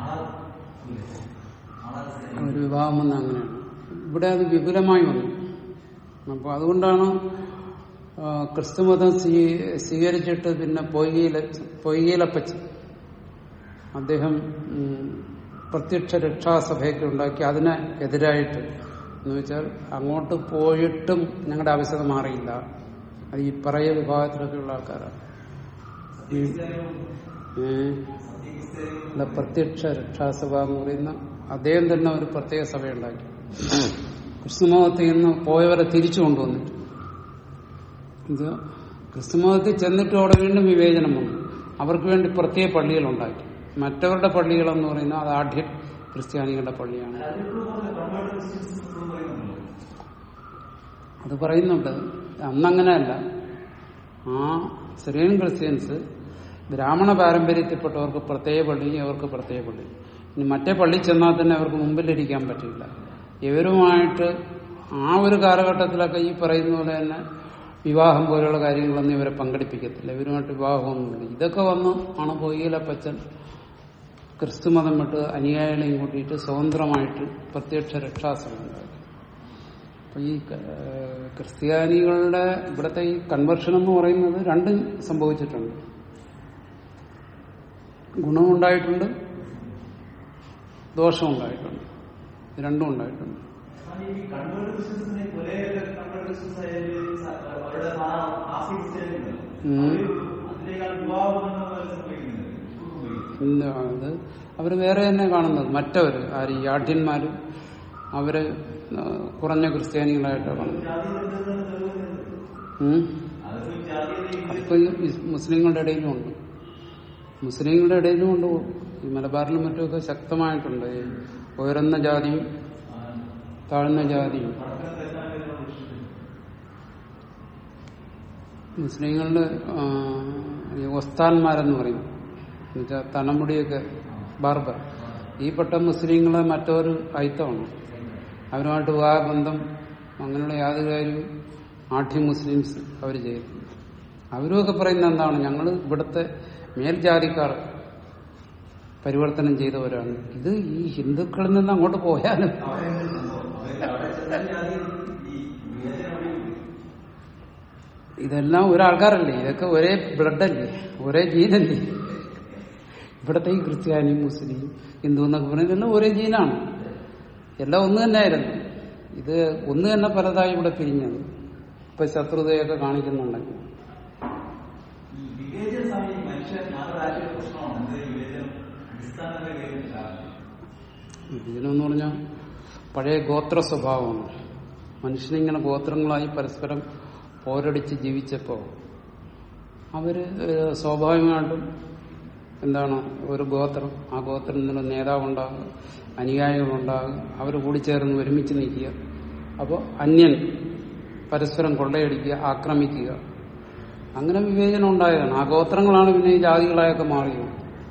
ഒരു വിവാഹം വന്ന അങ്ങനെയാണ് ഇവിടെ അത് വിപുലമായി വന്നു അപ്പോൾ അതുകൊണ്ടാണ് ആ, ക്രിസ്തുമതം സ്വീ- സ്വീകരിച്ചിട്ട് പിന്നെ പൊയ്കയില പൊയ്കയിലപ്പച്ചൻ അദ്ദേഹം ഉം, പ്രത്യക്ഷ രക്ഷാസഭയൊക്കെ ഉണ്ടാക്കി അതിന് എതിരായിട്ട് എന്ന് വെച്ചാൽ അങ്ങോട്ട് പോയിട്ടും ഞങ്ങളുടെ ആവശ്യത മാറിയില്ല അത് ഈ പറയ വിഭാഗത്തിലൊക്കെയുള്ള ആൾക്കാരാണ് ഈ ഏഹ് അല്ല, പ്രത്യക്ഷ രക്ഷാസഭ എന്ന് പറയുന്ന അദ്ദേഹം തന്നെ ഒരു പ്രത്യേക സഭയുണ്ടാക്കി ക്രിസ്തുമതത്തിൽ നിന്ന് പോയവരെ തിരിച്ചു കൊണ്ടുവന്നിട്ട് ഇത് ക്രിസ്തുമതത്തിൽ ചെന്നിട്ട് അവിടെ വീണ്ടും വിവേചനം വന്നു അവർക്ക് വേണ്ടി പ്രത്യേക പള്ളികളുണ്ടാക്കി മറ്റവരുടെ പള്ളികളെന്ന് പറയുന്നത് അത് ആഢ്യ ക്രിസ്ത്യാനികളുടെ പള്ളിയാണ് അത് പറയുന്നുണ്ട് അന്നങ്ങനെയല്ല ആ സിറിയൻ ക്രിസ്ത്യൻസ് ബ്രാഹ്മണ പാരമ്പര്യത്തിൽപ്പെട്ടവർക്ക് പ്രത്യേക പള്ളി അവർക്ക് പ്രത്യേക പള്ളി ഇനി മറ്റേ പള്ളി ചെന്നാൽ തന്നെ അവർക്ക് മുമ്പിലിരിക്കാൻ പറ്റില്ല ഇവരുമായിട്ട് ആ ഒരു കാലഘട്ടത്തിലൊക്കെ ഈ പറയുന്ന പോലെ തന്നെ വിവാഹം പോലെയുള്ള കാര്യങ്ങളൊന്നും ഇവരെ പങ്കെടുപ്പിക്കത്തില്ല ഇവരുമായിട്ട് വിവാഹമൊന്നുമില്ല ഇതൊക്കെ വന്ന് ആണ് പൊയ്യിലപ്പച്ചൻ ക്രിസ്തുമതം വിട്ട് അനുയായികളെയും കൂട്ടിയിട്ട് സ്വതന്ത്രമായിട്ട് പ്രത്യക്ഷ രക്ഷാശ്രമം ഉണ്ടാക്കി അപ്പൊ ഈ ഏഹ്, ക്രിസ്ത്യാനികളുടെ ഇവിടുത്തെ ഈ കൺവെർഷൻ എന്ന് പറയുന്നത് രണ്ടും സംഭവിച്ചിട്ടുണ്ട് ഗുണമുണ്ടായിട്ടുണ്ട് ദോഷമുണ്ടായിട്ടുണ്ട് ഇത് രണ്ടും ഉണ്ടായിട്ടുണ്ട് ഈ കൺവേർട്ട് ക്രിസ്ത്യൻസിനെ കുറെ കൺവേർട്ട് ക്രിസ്ത്യൻസ് ആയാലും സ- അവരുടെ സാ- ആസ്തി ക്രിസ്ത്യാനികളുണ്ട്. ഉം. അവര് അതിനേക്കാൾ വിവാഹം എന്ന പോലെ സംഭവിക്കുന്നില്ല. സംഭവിക്കുന്നു. ഇന്ന് അത് അവര് വേറെ തന്നെ കാണുന്നത് മറ്റവര് ആര് ഈ ആഢ്യന്മാരും അവര് ആ, കുറഞ്ഞ ക്രിസ്ത്യാനികളായിട്ടാണ് കാണുന്നത് ജാതി ബന്ധത്തിന് തെളിവുണ്ട്. ഉം. അതൊരു ജാതിയുടെ അതിപ്പോ ഈ ഇസ് മുസ്ലിങ്ങളുടെ ഇടയിലും ഉണ്ട് മുസ്ലിങ്ങളുടെ ഇടയിലും ഉണ്ട് ഈ മലബാറിലും മറ്റുമൊക്കെ ശക്തമായിട്ടുണ്ട് ഈ ഉയർന്ന ജാതിയും താഴ്ന്ന ജാതിയും മുസ്ലിങ്ങളുടെ ആ, ഈ ഒസ്താന്മാരെന്ന് പറയും എന്നുവെച്ചാൽ തലമുടിയൊക്കെ ബാർബർ ഈ പെട്ട മുസ്ലിങ്ങളെ മറ്റൊരു അയിത്തമാണ് അവരുമായിട്ട് വിവാഹബന്ധം അങ്ങനെയുള്ള യാതൊരു കാര്യവും ആഠ്യ മുസ്ലിംസ് അവർ ചെയ്തു അവരുമൊക്കെ പറയുന്നത് എന്താണ് ഞങ്ങൾ ഇവിടുത്തെ മേൽജാതിക്കാർ പരിവർത്തനം ചെയ്തവരാണ് ഇത് ഈ ഹിന്ദുക്കളിൽ നിന്ന് അങ്ങോട്ട് പോയാലും ഇതെല്ലാം ഒരാൾക്കാരല്ലേ ഇതൊക്കെ ഒരേ ബ്ലഡല്ലേ ഒരേ ജീനല്ലേ ഇവിടത്തെ ഈ ക്രിസ്ത്യാനി മുസ്ലിം ഹിന്ദു എന്നൊക്കെ പറയുന്നത് എല്ലാം ഒരേ ജീനാണ് എല്ലാം ഒന്ന് തന്നെയായിരുന്നു ഇത് ഒന്ന് തന്നെ പലതായി ഇവിടെ പിരിഞ്ഞത് ഇപ്പൊ ശത്രുതയൊക്കെ കാണിക്കുന്നുണ്ടെങ്കിൽ ഈ വിവേചന സമയം മനുഷ്യൻ ഞങ്ങളുടെ രാഷ്ട്രീയ പ്രശ്നമാണ് എന്ത് വിവേചനം അടിസ്ഥാനത്തിന്റെ പേരിൽ വിഭജനം എന്ന് പറഞ്ഞാൽ പഴയ ഗോത്ര സ്വഭാവമാണ് മനുഷ്യനിങ്ങനെ ഗോത്രങ്ങളായി പരസ്പരം പോരടിച്ച് ജീവിച്ചപ്പോ അവര് ഏഹ്, സ്വാഭാവികമായിട്ടും എന്താണ് ഒരു ഗോത്രം ആ ഗോത്രത്തിന് നേതാവുണ്ടാകും അനുയായികളുണ്ടാകും അവർ കൂടിച്ചേർന്ന് ഒരുമിച്ച് നിൽക്കുക അപ്പോൾ അന്യൻ പരസ്പരം കൊള്ളയടിക്കുക ആക്രമിക്കുക അങ്ങനെ വിവേചനം ഉണ്ടായതാണ് ആ ഗോത്രങ്ങളാണ് പിന്നെ ഈ ജാതികളായൊക്കെ മാറിയത്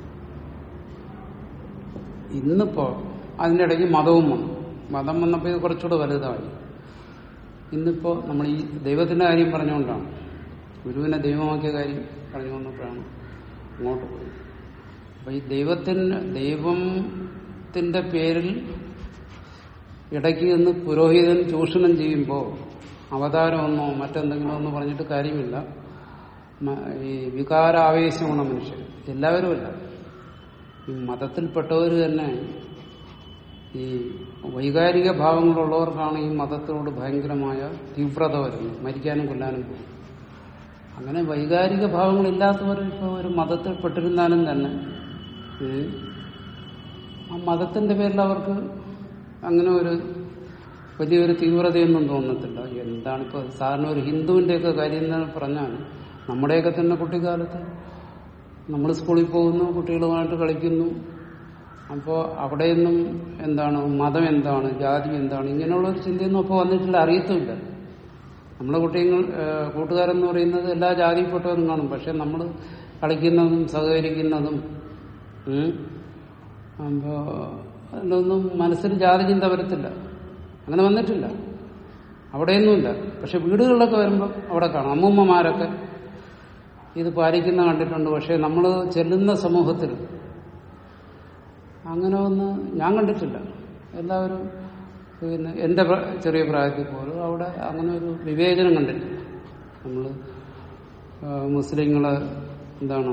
ഇന്നിപ്പോ അതിന്റെ ഇടയ്ക്ക് മതവും വന്നു മതം വന്നപ്പോൾ ഇത് കുറച്ചുകൂടെ വലുതായി ഇന്നിപ്പോ നമ്മൾ ഈ ദൈവത്തിന്റെ കാര്യം പറഞ്ഞുകൊണ്ടാണ് ഗുരുവിനെ ദൈവമാക്കിയ കാര്യം പറഞ്ഞു വന്നപ്പോഴാണ് അങ്ങോട്ട് പോയത് അപ്പൊ ഈ ദൈവത്തിന് ദൈവത്തിന്റെ പേരിൽ ഇടയ്ക്ക് നിന്ന് പുരോഹിതൻ ചൂഷണം ചെയ്യുമ്പോൾ അവതാരമെന്നോ മറ്റെന്തെങ്കിലുമോ എന്ന് പറഞ്ഞിട്ട് കാര്യമില്ല മ- ഈ വികാരാവേശമുള്ള മനുഷ്യർ എല്ലാവരും അല്ല ഈ മതത്തിൽപ്പെട്ടവർ തന്നെ ഈ വൈകാരിക ഭാവങ്ങളുള്ളവർക്കാണ് ഈ മതത്തിനോട് ഭയങ്കരമായ തീവ്രത വരുന്നത് മരിക്കാനും കൊല്ലാനും പോകും അങ്ങനെ വൈകാരിക ഭാവങ്ങളില്ലാത്തവർ ഇപ്പോൾ ഒരു മതത്തിൽ പെട്ടിരുന്നാലും തന്നെ ഉം, ആ മതത്തിന്റെ പേരിൽ അവർക്ക് അങ്ങനെ ഒരു വലിയൊരു തീവ്രതയൊന്നും തോന്നത്തില്ല എന്താണിപ്പോ സാധാരണ ഒരു ഹിന്ദുവിന്റെയൊക്കെ കാര്യം എന്ന് പറഞ്ഞാൽ നമ്മുടെയൊക്കെ തന്നെ കുട്ടിക്കാലത്ത് നമ്മൾ സ്കൂളിൽ പോകുന്നു കുട്ടികളുമായിട്ട് കളിക്കുന്നു അപ്പോൾ അവിടെയൊന്നും എന്താണ് മതം എന്താണ് ജാതി എന്താണ് ഇങ്ങനെയുള്ള ഒരു ചിന്തയൊന്നും അപ്പോൾ വന്നിട്ടില്ല അറിയത്തുമില്ല നമ്മളെ കുട്ടികൾ കൂട്ടുകാരെന്ന് പറയുന്നത് എല്ലാ ജാതിയിൽപ്പെട്ടവരും കാണും പക്ഷെ നമ്മൾ കളിക്കുന്നതും സഹകരിക്കുന്നതും ഉം, അപ്പോ അതിലൊന്നും മനസ്സിൽ ജാതി ചിന്ത വരത്തില്ല അങ്ങനെ വന്നിട്ടില്ല അവിടെയൊന്നുമില്ല പക്ഷെ വീടുകളിലൊക്കെ വരുമ്പോൾ അവിടെ കാണാം അമ്മൂമ്മമാരൊക്കെ ഇത് പാലിക്കുന്ന കണ്ടിട്ടുണ്ട് പക്ഷെ നമ്മൾ ചെല്ലുന്ന സമൂഹത്തിൽ അങ്ങനെ ഒന്ന് ഞാൻ കണ്ടിട്ടില്ല എല്ലാവരും പിന്നെ എന്റെ പ്ര- ചെറിയ പ്രായത്തിൽ പോലും അവിടെ അങ്ങനെ ഒരു വിവേചനം കണ്ടിട്ടില്ല നമ്മൾ മുസ്ലിങ്ങളെ എന്താണ്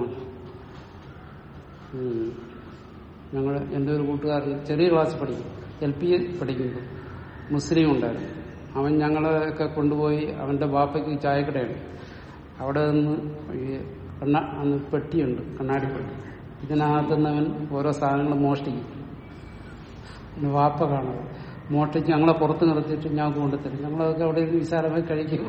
ഞങ്ങൾ എൻ്റെ ഒരു കൂട്ടുകാരൻ ചെറിയ ക്ലാസ് പഠിക്കും എൽ പി പഠിക്കുമ്പോൾ മുസ്ലിം ഉണ്ടായിരുന്നു അവൻ ഞങ്ങളെയൊക്കെ കൊണ്ടുപോയി അവന്റെ ബാപ്പയ്ക്ക് ചായക്കടയുണ്ട് അവിടെ നിന്ന് ഈ കണ്ണ അന്ന് പെട്ടിയുണ്ട് കണ്ണാടി പെട്ടി ഇതിനകത്ത് നിന്ന് അവൻ ഓരോ സാധനങ്ങൾ മോഷ്ടിക്കും പിന്നെ വാപ്പ കാണാതെ മോഷ്ടിച്ച് ഞങ്ങളെ പുറത്ത് നിർത്തിയിട്ട് ഞാൻ കൊണ്ടുതരും ഞങ്ങളതൊക്കെ അവിടെ ഇരുന്ന് വിശാലമായി കഴിക്കും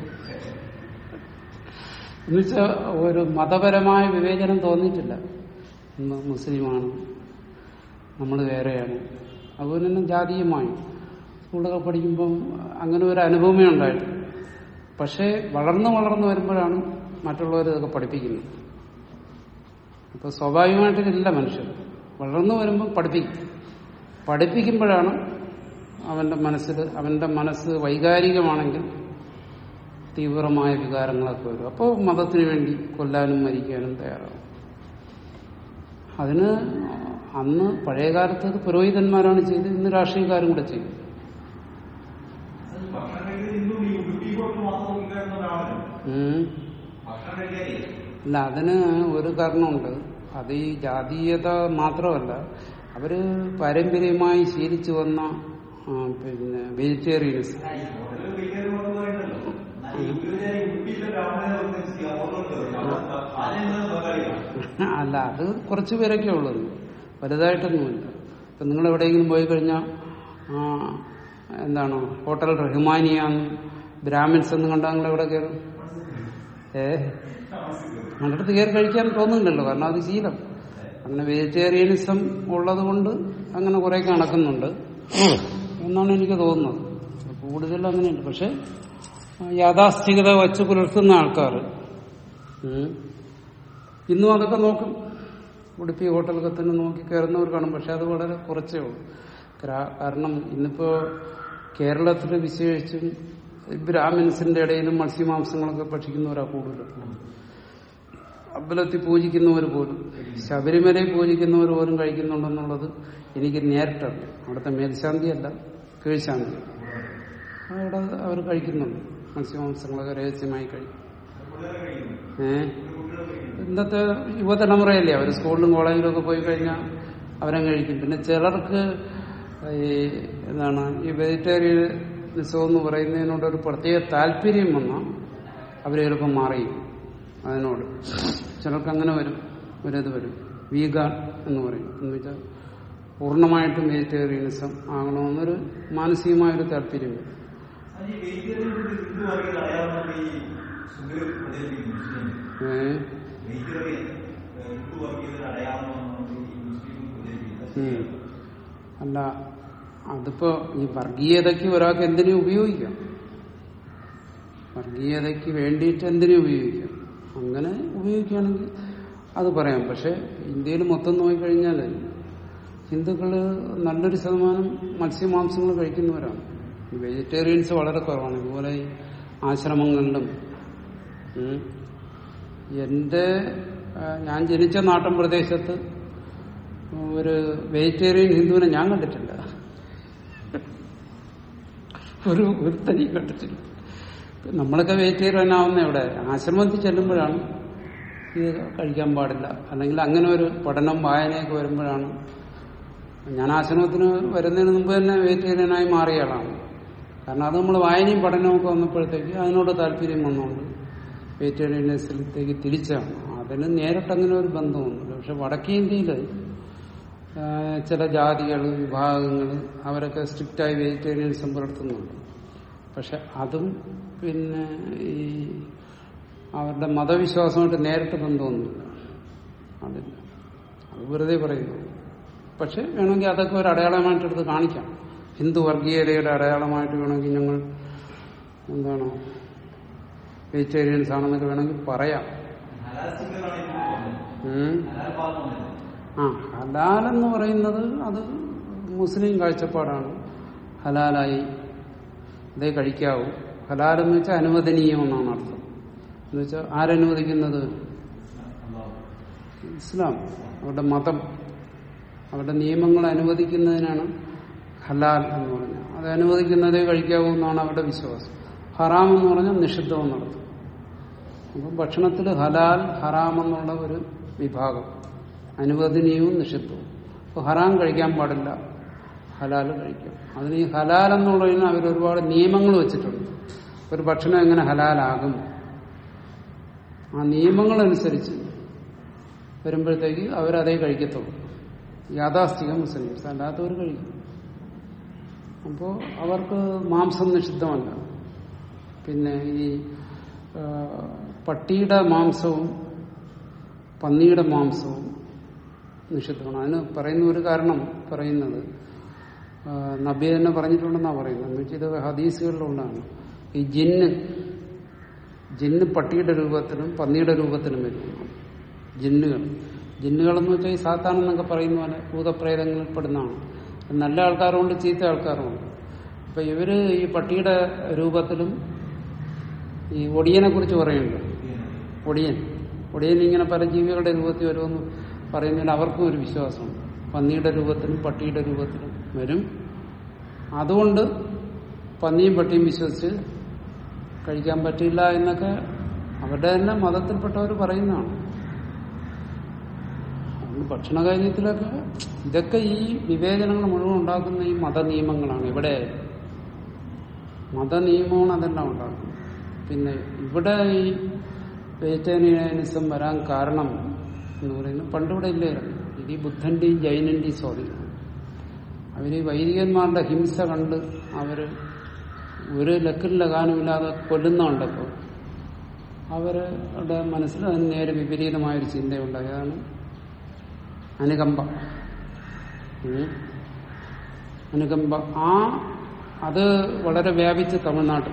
എന്നുവെച്ചാൽ ഒരു മതപരമായ വിവേചനം തോന്നിയിട്ടില്ല ഇന്ന് മുസ്ലിമാണ് നമ്മൾ വേറെയാണ് അതുപോലെ തന്നെ ജാതീയമായി സ്കൂളൊക്കെ പഠിക്കുമ്പം അങ്ങനെ ഒരു അനുഭവമേ ഉണ്ടായിട്ടില്ല പക്ഷേ വളർന്ന് വളർന്ന് വരുമ്പോഴാണ് മറ്റുള്ളവർ ഇതൊക്കെ പഠിപ്പിക്കുന്നത് അപ്പൊ സ്വാഭാവികമായിട്ടില്ല മനുഷ്യർ വളർന്നു വരുമ്പോൾ പഠിപ്പിക്കും പഠിപ്പിക്കുമ്പോഴാണ് അവന്റെ മനസ്സിൽ അവന്റെ മനസ്സ് വൈകാരികമാണെങ്കിൽ തീവ്രമായ വികാരങ്ങളൊക്കെ വരും അപ്പോൾ മതത്തിന് വേണ്ടി കൊല്ലാനും മരിക്കാനും തയ്യാറാവും അതിന് അന്ന് പഴയകാലത്ത് അത് പുരോഹിതന്മാരാണ് ചെയ്തത് ഇന്ന് രാഷ്ട്രീയക്കാരും കൂടെ ചെയ്യും അത് ഭക്ഷണം കഴിക്കുന്നത് ഹിന്ദു യൂട്യൂബ് മാത്രം നോക്കിക്കാരുന്നവരാണല്ലോ ഉം. ഭക്ഷണം കഴിക്കാനേ അല്ല അതിന് ഒരു കാരണമുണ്ട് അത് ഈ ജാതീയത മാത്രമല്ല അവര് പാരമ്പര്യമായി ശീലിച്ചു വന്ന ആ, പിന്നെ വെജിറ്റേറിയൻസ് ഈ ഹോട്ടലിൽ കഴിക്കാനും എന്ന് പറയുന്നല്ലോ എന്നാൽ ഈ യൂട്യൂബിലെ യൂട്യൂബിലെ ബ്രാഹ്മണനെ ഒന്ന് ഓർമ്മ ആദ്യം ബംഗാളിയാണ് അല്ല അത് കുറച്ച് പേരൊക്കെ ഉള്ളത് വലുതായിട്ടൊന്നുമില്ല ഇപ്പൊ നിങ്ങൾ എവിടെയെങ്കിലും പോയി കഴിഞ്ഞാൽ എന്താണ് ഹോട്ടൽ റഹ്മാനിയാന്ന് ബ്രാഹ്മിൻസ് എന്ന് കണ്ടാൽ നിങ്ങൾ എവിടെ കയറും ഏ നമ്മുടെ കയറി കഴിക്കാൻ തോന്നുന്നില്ലല്ലോ കാരണം അത് ശീലം അങ്ങനെ വെജിറ്റേറിയനിസം ഉള്ളത് കൊണ്ട് അങ്ങനെ കുറെ നടക്കുന്നുണ്ട് എന്നാണ് എനിക്ക് തോന്നുന്നത് കൂടുതൽ അങ്ങനെയുണ്ട് പക്ഷെ ആ, യാഥാസ്ഥികത വച്ച് പുലർത്തുന്ന ആൾക്കാർ ഇന്നും അതൊക്കെ നോക്കും ഉടുപ്പി ഹോട്ടലൊക്കെ തന്നെ നോക്കി കയറുന്നവർ കാണും പക്ഷെ അത് വളരെ കുറച്ചേ ഉള്ളൂ ക്രാ- കാരണം ഇന്നിപ്പോ കേരളത്തിൽ വിശേഷിച്ചും ബ്രാഹ്മിൻസിന്റെ ഇടയിലും മത്സ്യമാംസങ്ങളൊക്കെ ഭക്ഷിക്കുന്നവരാ കൂടുതൽ അമ്പലത്തിൽ പൂജിക്കുന്നവർ പോലും ശബരിമലയിൽ പൂജിക്കുന്നവർ പോലും കഴിക്കുന്നുണ്ടെന്നുള്ളത് എനിക്ക് നേരിട്ടറിയാം അവിടുത്തെ മേൽശാന്തിയല്ല കീഴ്ശാന്തി അവിടെ അവർ കഴിക്കുന്നുണ്ട് മത്സ്യമാംസങ്ങളൊക്കെ രഹസ്യമായി കഴിക്കും ഏഹ് ഇന്നത്തെ യുവതലമുറയല്ലേ അവർ സ്കൂളിലും കോളേജിലും ഒക്കെ പോയി കഴിഞ്ഞാൽ അവരെ കഴിക്കും പിന്നെ ചിലർക്ക് ഈ എന്താണ് ഈ വെജിറ്റേറിയനിസം എന്ന് പറയുന്നതിനോട് ഒരു പ്രത്യേക താല്പര്യം വന്നാൽ അവർ ചിലപ്പോൾ മാറി അതിനോട് ചിലർക്ക് അങ്ങനെ വരും ഒരിത് വരും വീഗാൻ എന്ന് പറയും എന്ന് വെച്ചാൽ പൂർണ്ണമായിട്ടും വെജിറ്റേറിയനിസം ആകണമെന്നൊരു മാനസികമായൊരു താല്പര്യം വരും അത് ഈ വെജിറ്റേറിയൻ ഹിന്ദു വർഗീയത അടയാളം ഈ സുന്ദർ പ്രചരിപ്പിക്കുന്നു മുസ്ലിം ഏഹ് വെജിറ്റേറിയൻ ഹിന്ദു വർഗീയത അടയാളം ഈ മുസ്ലിം പ്രചരിപ്പിക്കുന്നത് ഉം. അല്ല അതിപ്പോ ഈ വർഗീയതയ്ക്ക് ഒരാൾക്ക് എന്തിനും ഉപയോഗിക്കാം വർഗീയതയ്ക്ക് വേണ്ടിയിട്ട് എന്തിനും ഉപയോഗിക്കാം അങ്ങനെ ഉപയോഗിക്കുകയാണെങ്കിൽ അത് പറയാം പക്ഷെ ഇന്ത്യയിൽ മൊത്തം നോക്കിക്കഴിഞ്ഞാൽ ഹിന്ദുക്കള് നല്ലൊരു ശതമാനം മത്സ്യമാംസങ്ങൾ കഴിക്കുന്നവരാണ് വെജിറ്റേറിയൻസ് വളരെ കുറവാണ് ഇതുപോലെ ഈ ആശ്രമങ്ങളിലും ഉം. എന്റെ ആ, ഞാൻ ജനിച്ച നാട്ടിൻ പ്രദേശത്ത് ഒരു വെജിറ്റേറിയൻ ഹിന്ദുവിനെ ഞാൻ കണ്ടിട്ടില്ല ഒരു ഒരുത്തനെയും കണ്ടിട്ടില്ല നമ്മളൊക്കെ വെജിറ്റേറിയൻ ആവുന്ന എവിടെ ആശ്രമത്തിൽ ചെല്ലുമ്പോഴാണ് ഇത് കഴിക്കാൻ പാടില്ല അല്ലെങ്കിൽ അങ്ങനെ ഒരു പഠനം വായനയൊക്കെ വരുമ്പോഴാണ് ഞാൻ ആശ്രമത്തിന് വരുന്നതിന് മുമ്പ് തന്നെ വെജിറ്റേറിയനായി മാറിയ ആളാണ് കാരണം അത് നമ്മൾ വായനയും പഠനവും ഒക്കെ വന്നപ്പോഴത്തേക്ക് അതിനോട് താല്പര്യം വന്നുകൊണ്ട് വെജിറ്റേറിയനിസത്തിലേക്ക് തിരിച്ചാണ് അതിന് നേരിട്ട് അങ്ങനെ ഒരു ബന്ധമൊന്നുമില്ല പക്ഷെ വടക്കേ ഇന്ത്യയിൽ ആ, ചില ജാതികൾ വിഭാഗങ്ങൾ അവരൊക്കെ സ്ട്രിക്റ്റായി വെജിറ്റേറിയനിസം പുലർത്തുന്നുണ്ട് പക്ഷെ അതും പിന്നെ ഈ അവരുടെ മതവിശ്വാസമായിട്ട് നേരിട്ട് ബന്ധമൊന്നുമില്ല അതില്ല അത് വെറുതെ പറയുന്നു പക്ഷെ വേണമെങ്കിൽ അതൊക്കെ ഒരു അടയാളമായിട്ട് എടുത്ത് കാണിക്കാം ഹിന്ദു വർഗീയതയുടെ അടയാളമായിട്ട് വേണമെങ്കിൽ ഞങ്ങൾ എന്താണ് വെജിറ്റേറിയൻസ് ആണെന്നൊക്കെ വേണമെങ്കിൽ പറയാം ഹലാൽ സിംഗറാണ് ഇപ്പോൾ പോകുന്നത്. ഉം. ഹലാൽ പാത്രം ആ ഹലാൽ എന്ന് പറയുന്നത് അത് മുസ്ലിം കാഴ്ചപ്പാടാണ് ഹലാലായി അതേ കഴിക്കാവൂ ഹലാൽ എന്ന് വെച്ചാൽ അനുവദനീയം എന്നാണ് അർത്ഥം എന്ന് വെച്ചാൽ ആരനുവദിക്കുന്നത് ഇസ്ലാം അവരുടെ മതം അവരുടെ നിയമങ്ങൾ അനുവദിക്കുന്നതിനാണ് ഹലാൽ എന്ന് പറഞ്ഞാൽ അത് അനുവദിക്കുന്നതേ കഴിക്കാവൂ എന്നാണ് അവരുടെ വിശ്വാസം ഹറാം എന്ന് പറഞ്ഞാൽ നിഷിദ്ധം എന്നർത്ഥം അപ്പം ഭക്ഷണത്തിൽ ഹലാൽ ഹറാം എന്നുള്ള ഒരു വിഭാഗം അനുവദനീയവും നിഷിദ്ധവും അപ്പോൾ ഹറാം കഴിക്കാൻ പാടില്ല ഹലാൽ കഴിക്കാം അതിന് ഈ ഹലാൽ എന്നുള്ളതിന് അവർ ഒരുപാട് നിയമങ്ങൾ വെച്ചിട്ടുണ്ട് ഒരു ഭക്ഷണം എങ്ങനെ ഹലാലാകും ആ നിയമങ്ങളനുസരിച്ച് വരുമ്പോഴത്തേക്ക് അവരതേ കഴിക്കത്തുള്ളൂ യാഥാസ്ഥിക മുസ്ലിംസ് അല്ലാത്തവർ കഴിക്കും അപ്പോൾ അവർക്ക് മാംസം നിഷിദ്ധമല്ല പിന്നെ ഈ ആ, പട്ടിയുടെ മാംസവും പന്നിയുടെ മാംസവും നിഷിദ്ധമാണ് അതിന് പറയുന്ന ഒരു കാരണം പറയുന്നത് ആ, നബി തന്നെ പറഞ്ഞിട്ടുണ്ടെന്നാണ് പറയുന്നത് എന്ന് വെച്ചാൽ ഇത് ഹദീസുകളിലുള്ളതാണ് ഈ ജിന്ന് ജിന്ന് പട്ടിയുടെ രൂപത്തിലും പന്നിയുടെ രൂപത്തിലും വരും ജിന്നുകൾ ജിന്നുകളെന്ന് വെച്ചാൽ ഈ സാത്താനെന്നൊക്കെ പറയുന്ന പോലെ ഭൂതപ്രേതങ്ങളിൽ പെടുന്നതാണ് നല്ല ആൾക്കാരുണ്ട് ചീത്ത ആൾക്കാരുമുണ്ട് അപ്പൊ ഇവര് ഈ പട്ടിയുടെ രൂപത്തിലും ഈ ഒടിയനെ കുറിച്ച് പറയുന്നുണ്ട് ഒടിയൻ ഒടിയൻ ഇങ്ങനെ പല ജീവികളുടെ രൂപത്തിൽ വരുമെന്ന് പറയുന്നതിൽ അവർക്കും ഒരു വിശ്വാസമുണ്ട് പന്നിയുടെ രൂപത്തിലും പട്ടിയുടെ രൂപത്തിലും വരും അതുകൊണ്ട് പന്നിയും പട്ടിയും വിശ്വസിച്ച് കഴിക്കാൻ പറ്റില്ല എന്നൊക്കെ അവരുടെ തന്നെ മതത്തിൽപ്പെട്ടവർ പറയുന്നതാണ് അതുകൊണ്ട് ഭക്ഷണ കാര്യത്തിലൊക്കെ ഇതൊക്കെ ഈ വിവേചനങ്ങൾ മുഴുവൻ ഉണ്ടാക്കുന്ന ഈ മതനിയമങ്ങളാണ് ഇവിടെ മതനിയമമാണ് അതെല്ലാം ഉണ്ടാക്കുന്നത് പിന്നെ ഇവിടെ ഈ വെജിറ്റേറിയനിസം വരാൻ കാരണം എന്ന് പറയുന്നത് പണ്ടിവിടെ ഇല്ലായിരുന്നു ഇത് ഈ ബുദ്ധന്റെയും ജൈനന്റെയും സ്വാധീനമാണ് അവർ ഈ വൈദികന്മാരുടെ ഹിംസ കണ്ട് അവര് ഒരു ലക്കിൽ ലഗാനുമില്ലാതെ കൊല്ലുന്നുണ്ടപ്പോൾ അവരുടെ മനസ്സിൽ അതിന് നേരെ വിപരീതമായൊരു ചിന്തയുണ്ടായി അതാണ് അനുകമ്പ ഉം. അനുകമ്പ ആ അത് വളരെ വ്യാപിച്ച് തമിഴ്നാട്ടിൽ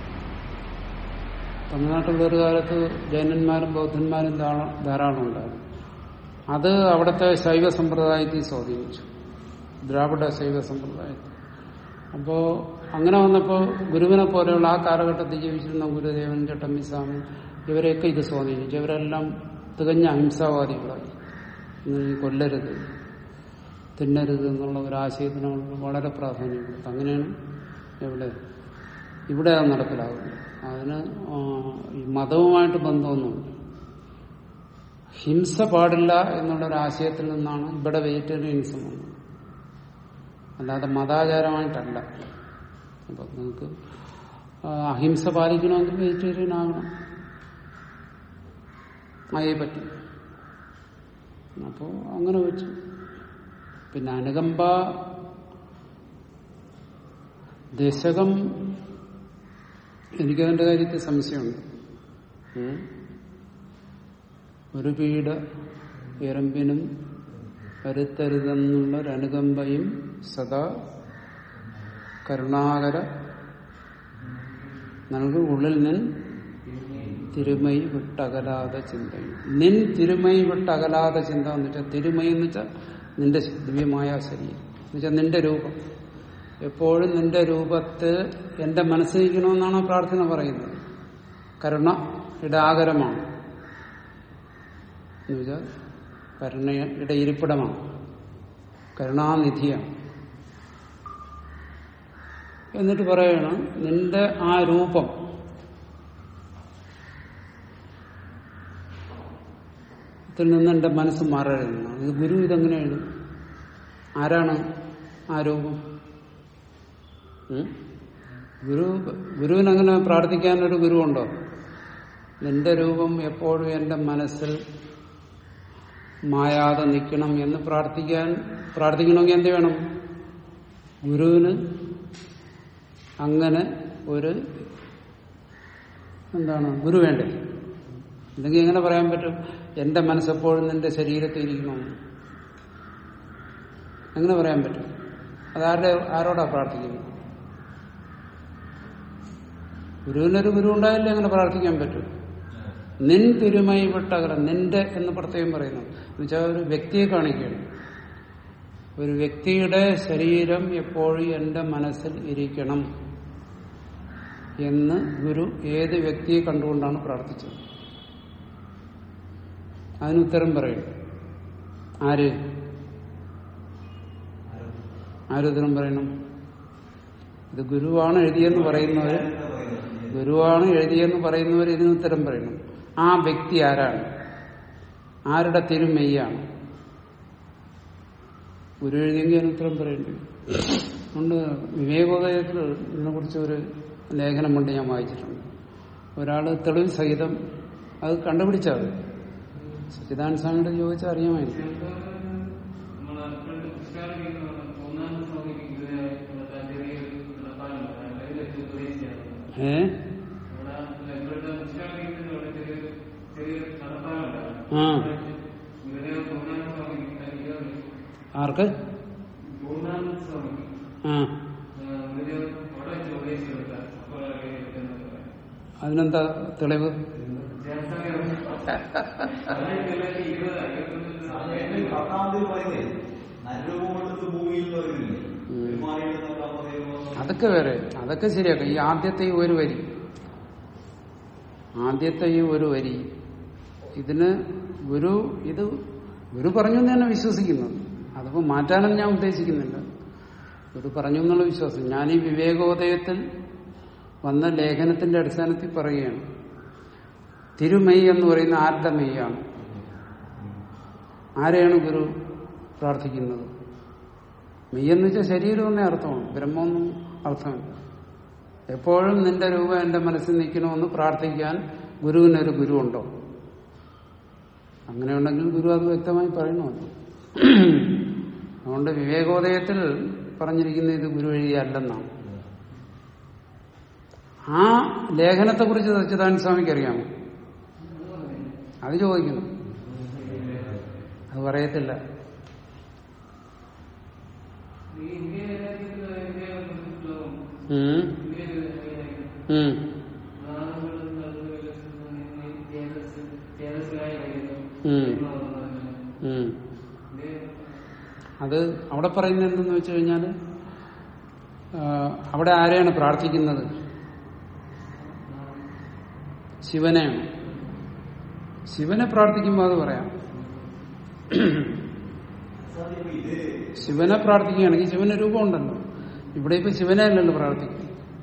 തമിഴ്നാട്ടിൽ ഒരു കാലത്ത് ജൈനന്മാരും ബൗദ്ധന്മാരും ധാരാ- ധാരാളം ഉണ്ടായിരുന്നു അത് അവിടുത്തെ ശൈവ സമ്പ്രദായത്തെ സ്വാധീനിച്ചു ദ്രാവിഡ ശൈവ സമ്പ്രദായത്തെ അപ്പോ അങ്ങനെ വന്നപ്പോൾ ഗുരുവിനെ പോലെയുള്ള ആ കാലഘട്ടത്തിൽ ജീവിച്ചിരുന്ന ഗുരുദേവൻ ചട്ടമ്പിസ്വാമി ഇവരെയൊക്കെ ഇത് സ്വാധീനിച്ചു ഇവരെല്ലാം തികഞ്ഞ അഹിംസാവാദികളായി നീ കൊല്ലരുത് തിന്നരുത് എന്നുള്ള ഒരു ആശയത്തിന് അവർ വളരെ പ്രാധാന്യം കൊടുത്തു അങ്ങനെയാണ് എവിടെ ഇവിടെ അത് നടപ്പിലാകുന്നത് അതിന് ആ, ഈ മതവുമായിട്ട് ബന്ധമൊന്നുമില്ല ഹിംസ പാടില്ല എന്നുള്ള ഒരു ആശയത്തിൽ നിന്നാണ് ഇവിടെ വെജിറ്റേറിയനിസം വന്നത് അല്ലാതെ മതാചാരമായിട്ടല്ല അപ്പൊ നിങ്ങൾക്ക് ആ, അഹിംസ പാലിക്കണമെങ്കിൽ വെജിറ്റേറിയൻ ആകണം ആയേ പറ്റും അപ്പോ അങ്ങനെ വെച്ചു പിന്നെ അനുകമ്പ ദശകം എനിക്കതിന്റെ കാര്യത്തിൽ സംശയമുണ്ട് ഉം. ഒരു പീഡ എറമ്പിനും വരുത്തരുതെന്നുള്ള ഒരു അനുകമ്പയും സദാ കരുണാകര നൽകു ഉള്ളിൽ നിൻ തിരുമൈ വിട്ടകലാതെ ചിന്തയും നിൻ തിരുമൈ വിട്ടകലാതെ ചിന്ത എന്ന് വെച്ചാൽ തിരുമൈ എന്ന് വെച്ചാൽ നിന്റെ ദിവ്യമായ ശരീരം എന്ന് വെച്ചാൽ നിന്റെ രൂപം എപ്പോഴും നിന്റെ രൂപത്ത് എന്റെ മനസ്സിരിക്കണമെന്നാണ് ആ പ്രാർത്ഥന പറയുന്നത് കരുണ ഇടാകരമാണ് എന്ന് വെച്ചാൽ കരുണയുടെ ഇരിപ്പിടമാണ് കരുണാനിധിയാണ് എന്നിട്ട് പറയണം നിന്റെ ആ രൂപം ത്തിൽ നിന്ന് എന്റെ മനസ്സ് മാറരുതെന്ന് ഇത് ഗുരു ഇതെങ്ങനെയാണ് ആരാണ് ആ രൂപം ഉം? ഗുരു ഗുരുവിനങ്ങനെ പ്രാർത്ഥിക്കാനൊരു ഗുരുവുണ്ടോ നിന്റെ രൂപം എപ്പോഴും എന്റെ മനസ്സിൽ മായാതെ നിൽക്കണം എന്ന് പ്രാർത്ഥിക്കാൻ പ്രാർത്ഥിക്കണമെങ്കിൽ എന്ത് വേണം ഗുരുവിന് അങ്ങനെ ഒരു എന്താണ് ഗുരു വേണ്ടേ അല്ലെങ്കിൽ എങ്ങനെ പറയാൻ പറ്റും എന്റെ മനസ്സെപ്പോഴും നിന്റെ ശരീരത്തിൽ ഇരിക്കണമെന്ന് എങ്ങനെ പറയാൻ പറ്റും അതാരുടെ ആരോടാ പ്രാർത്ഥിക്കുന്നത് ഗുരുവിനൊരു ഗുരു ഉണ്ടായാലേ അങ്ങനെ പ്രാർത്ഥിക്കാൻ പറ്റും നിൻ തിരുമൈ വിട്ടകരം നിന്റെ എന്ന് പ്രത്യേകം പറയുന്നു എന്നുവെച്ചാൽ ഒരു വ്യക്തിയെ കാണിക്കുകയാണ് ഒരു വ്യക്തിയുടെ ശരീരം എപ്പോഴും എന്റെ മനസ്സിൽ ഇരിക്കണം എന്ന് ഗുരു ഏത് വ്യക്തിയെ കണ്ടുകൊണ്ടാണ് പ്രാർത്ഥിച്ചത് അതിന് ഉത്തരം പറയും ആര് ആരുത്തരം പറയണം ഇത് ഗുരുവാണ് എഴുതിയെന്ന് പറയുന്നവർ ഗുരുവാണ് എഴുതിയെന്ന് പറയുന്നവർ ഇതിന് ഉത്തരം പറയണം ആ വ്യക്തി ആരാണ് ആരുടെ തിരുമെയ്യാണ് ഗുരു എഴുതിയെങ്കിൽ അതിന് ഉത്തരം പറയേണ്ടി വരും. അതുകൊണ്ട് വിവേകോദയത്തിൽ ഇതിനെ കുറിച്ച് ഒരു ലേഖനം കൊണ്ട് ഞാൻ വായിച്ചിട്ടുണ്ട് ഒരാള് തെളിവ് സഹിതം അത് കണ്ടുപിടിച്ചാൽ മതി സച്ചിദാനന്ദ സ്വാമിയോട് ചോദിച്ചാൽ അറിയാമായിരുന്നു ഏ ആ ആർക്ക് ആ അതിനെന്താ തെളിവ് പത്താം തീയതി പറയുന്നേ നരരൂപം കൊണ്ടത് ഭൂമിയിൽ എന്ന് പറയുന്നില്ലേ പെരുമാറിയെന്നൊക്കെ പറയുമ്പോൾ അതൊക്കെ വേറെ അതൊക്കെ ശരിയാക്കാം ഈ ആദ്യത്തെ ഈ ഒരു വരി ആദ്യത്തെ ഈ ഒരു വരി ഇതിന് ഗുരു ഇത് ഗുരു പറഞ്ഞു എന്ന് തന്നെ വിശ്വസിക്കുന്നത് അതിപ്പോ മാറ്റാനൊന്നും ഞാൻ ഉദ്ദേശിക്കുന്നില്ല ഗുരു പറഞ്ഞു എന്നുള്ള വിശ്വാസം ഞാൻ ഈ വിവേകോദയത്തിൽ വന്ന ലേഖനത്തിന്റെ അടിസ്ഥാനത്തിൽ പറയുകയാണ് തിരുമെയ് എന്ന് പറയുന്ന ആരുടെ മെയ്യാണ് ആരെയാണ് ഗുരു പ്രാർത്ഥിക്കുന്നത് മെയ്യെന്ന് വെച്ചാൽ ശരീരം എന്നേ അർത്ഥമാണ് ബ്രഹ്മമൊന്നും അർത്ഥമില്ല എപ്പോഴും നിന്റെ രൂപം എന്റെ മനസ്സിൽ നിൽക്കണമെന്ന് പ്രാർത്ഥിക്കാൻ ഗുരുവിനൊരു ഗുരു ഉണ്ടോ അങ്ങനെയുണ്ടെങ്കിൽ ഗുരു അത് വ്യക്തമായി പറയണമല്ലോ അതുകൊണ്ട് വിവേകോദയത്തിൽ പറഞ്ഞിരിക്കുന്ന ഇത് ഗുരു എഴുതിയല്ലെന്നാണ് ആ ലേഖനത്തെക്കുറിച്ച് സച്ചിദാനന്ദ സ്വാമിക്ക് അറിയാമോ അത് ചോദിക്കുന്നു അത് പറയത്തില്ല ഉം. ഉം. ഉം. ഉം. അത് അവിടെ പറയുന്നത് എന്തെന്ന് വെച്ച് കഴിഞ്ഞാല് ആ, അവിടെ ആരെയാണ് പ്രാർത്ഥിക്കുന്നത് ശിവനെയാണ് ശിവനെ പ്രാർത്ഥിക്കുമ്പോൾ അത് പറയാം ശിവനെ പ്രാർത്ഥിക്കുകയാണെങ്കിൽ ശിവന് രൂപമുണ്ടല്ലോ ഇവിടെ ഇപ്പൊ ശിവനെ അല്ലല്ലോ പ്രാർത്ഥിക്കുന്നത്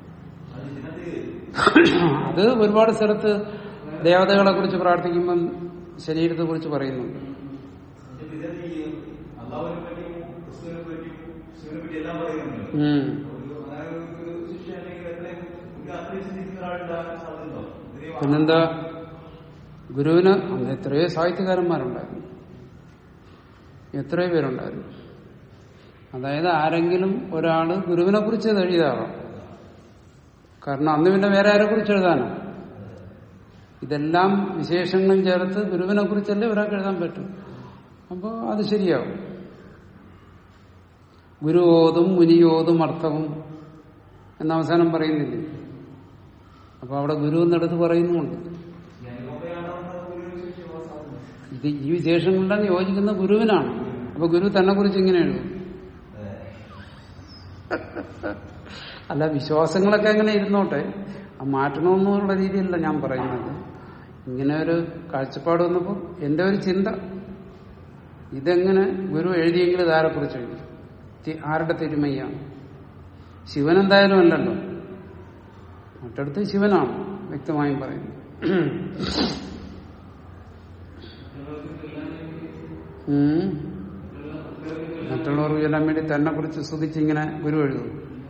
അത് ഒരുപാട് സ്ഥലത്ത് ദേവതകളെ കുറിച്ച് പ്രാർത്ഥിക്കുമ്പം ശരീരത്തെ കുറിച്ച് പറയുന്നുണ്ട് അള്ളാഹുവിനെ പറ്റിയും ക്രിസ്തുവിനെ പറ്റിയും ശിവനെ പറ്റി എല്ലാം പറയുന്നുണ്ടല്ലോ ഉം. ഒരു അങ്ങനെ ഒരു ശിഷ്യ അല്ലെങ്കിൽ എത്രയും ഒരു അത്രയും ചിന്തിക്കുന്ന ഒരാളുണ്ടാകാൻ സാധ്യതയുണ്ടോ ഇതിനെ പിന്നെന്താ ഗുരുവിന് അന്ന് എത്രയോ സാഹിത്യകാരന്മാരുണ്ടായിരുന്നു എത്രയോ പേരുണ്ടായിരുന്നു അതായത് ആരെങ്കിലും ഒരാള് ഗുരുവിനെ കുറിച്ച് ഇത് എഴുതാറാം കാരണം അന്ന് പിന്നെ വേറെ ആരെ കുറിച്ച് എഴുതാനോ ഇതെല്ലാം വിശേഷങ്ങളും ചേർത്ത് ഗുരുവിനെ കുറിച്ചല്ലേ ഒരാൾക്ക് എഴുതാൻ പറ്റും അപ്പോൾ അത് ശരിയാവും ഗുരുവോതും മുനിയോതും അർത്ഥവും എന്ന അവസാനം പറയുന്നില്ലേ അപ്പൊ അവിടെ ഗുരു എന്നെടുത്ത് പറയുന്നുമുണ്ട് ഇത് ഈ വിശേഷങ്ങളെല്ലാം യോജിക്കുന്ന ഗുരുവിനാണ് അപ്പൊ ഗുരു തന്നെ കുറിച്ച് ഇങ്ങനെ എഴുതും അല്ല വിശ്വാസങ്ങളൊക്കെ അങ്ങനെ ഇരുന്നോട്ടെ അത് മാറ്റണമെന്നുള്ള രീതിയല്ല ഞാൻ പറയുന്നത് ഇങ്ങനെ ഒരു കാഴ്ചപ്പാട് വന്നപ്പോൾ എന്റെ ഒരു ചിന്ത ഇതെങ്ങനെ ഗുരു എഴുതിയെങ്കിൽ ഇതാരെക്കുറിച്ച് എഴുതി തി- ആരുടെ തിരുമയ്യാണ് ശിവൻ എന്തായാലും അല്ലല്ലോ മറ്റടുത്ത് ശിവനാണ് വ്യക്തമായും പറയുന്നു ഉം. മറ്റുള്ളവർക്ക് ചെല്ലാൻ വേണ്ടി തന്നെ കുറിച്ച് സ്തുതിച്ച് ഇങ്ങനെ ഗുരു എഴുതും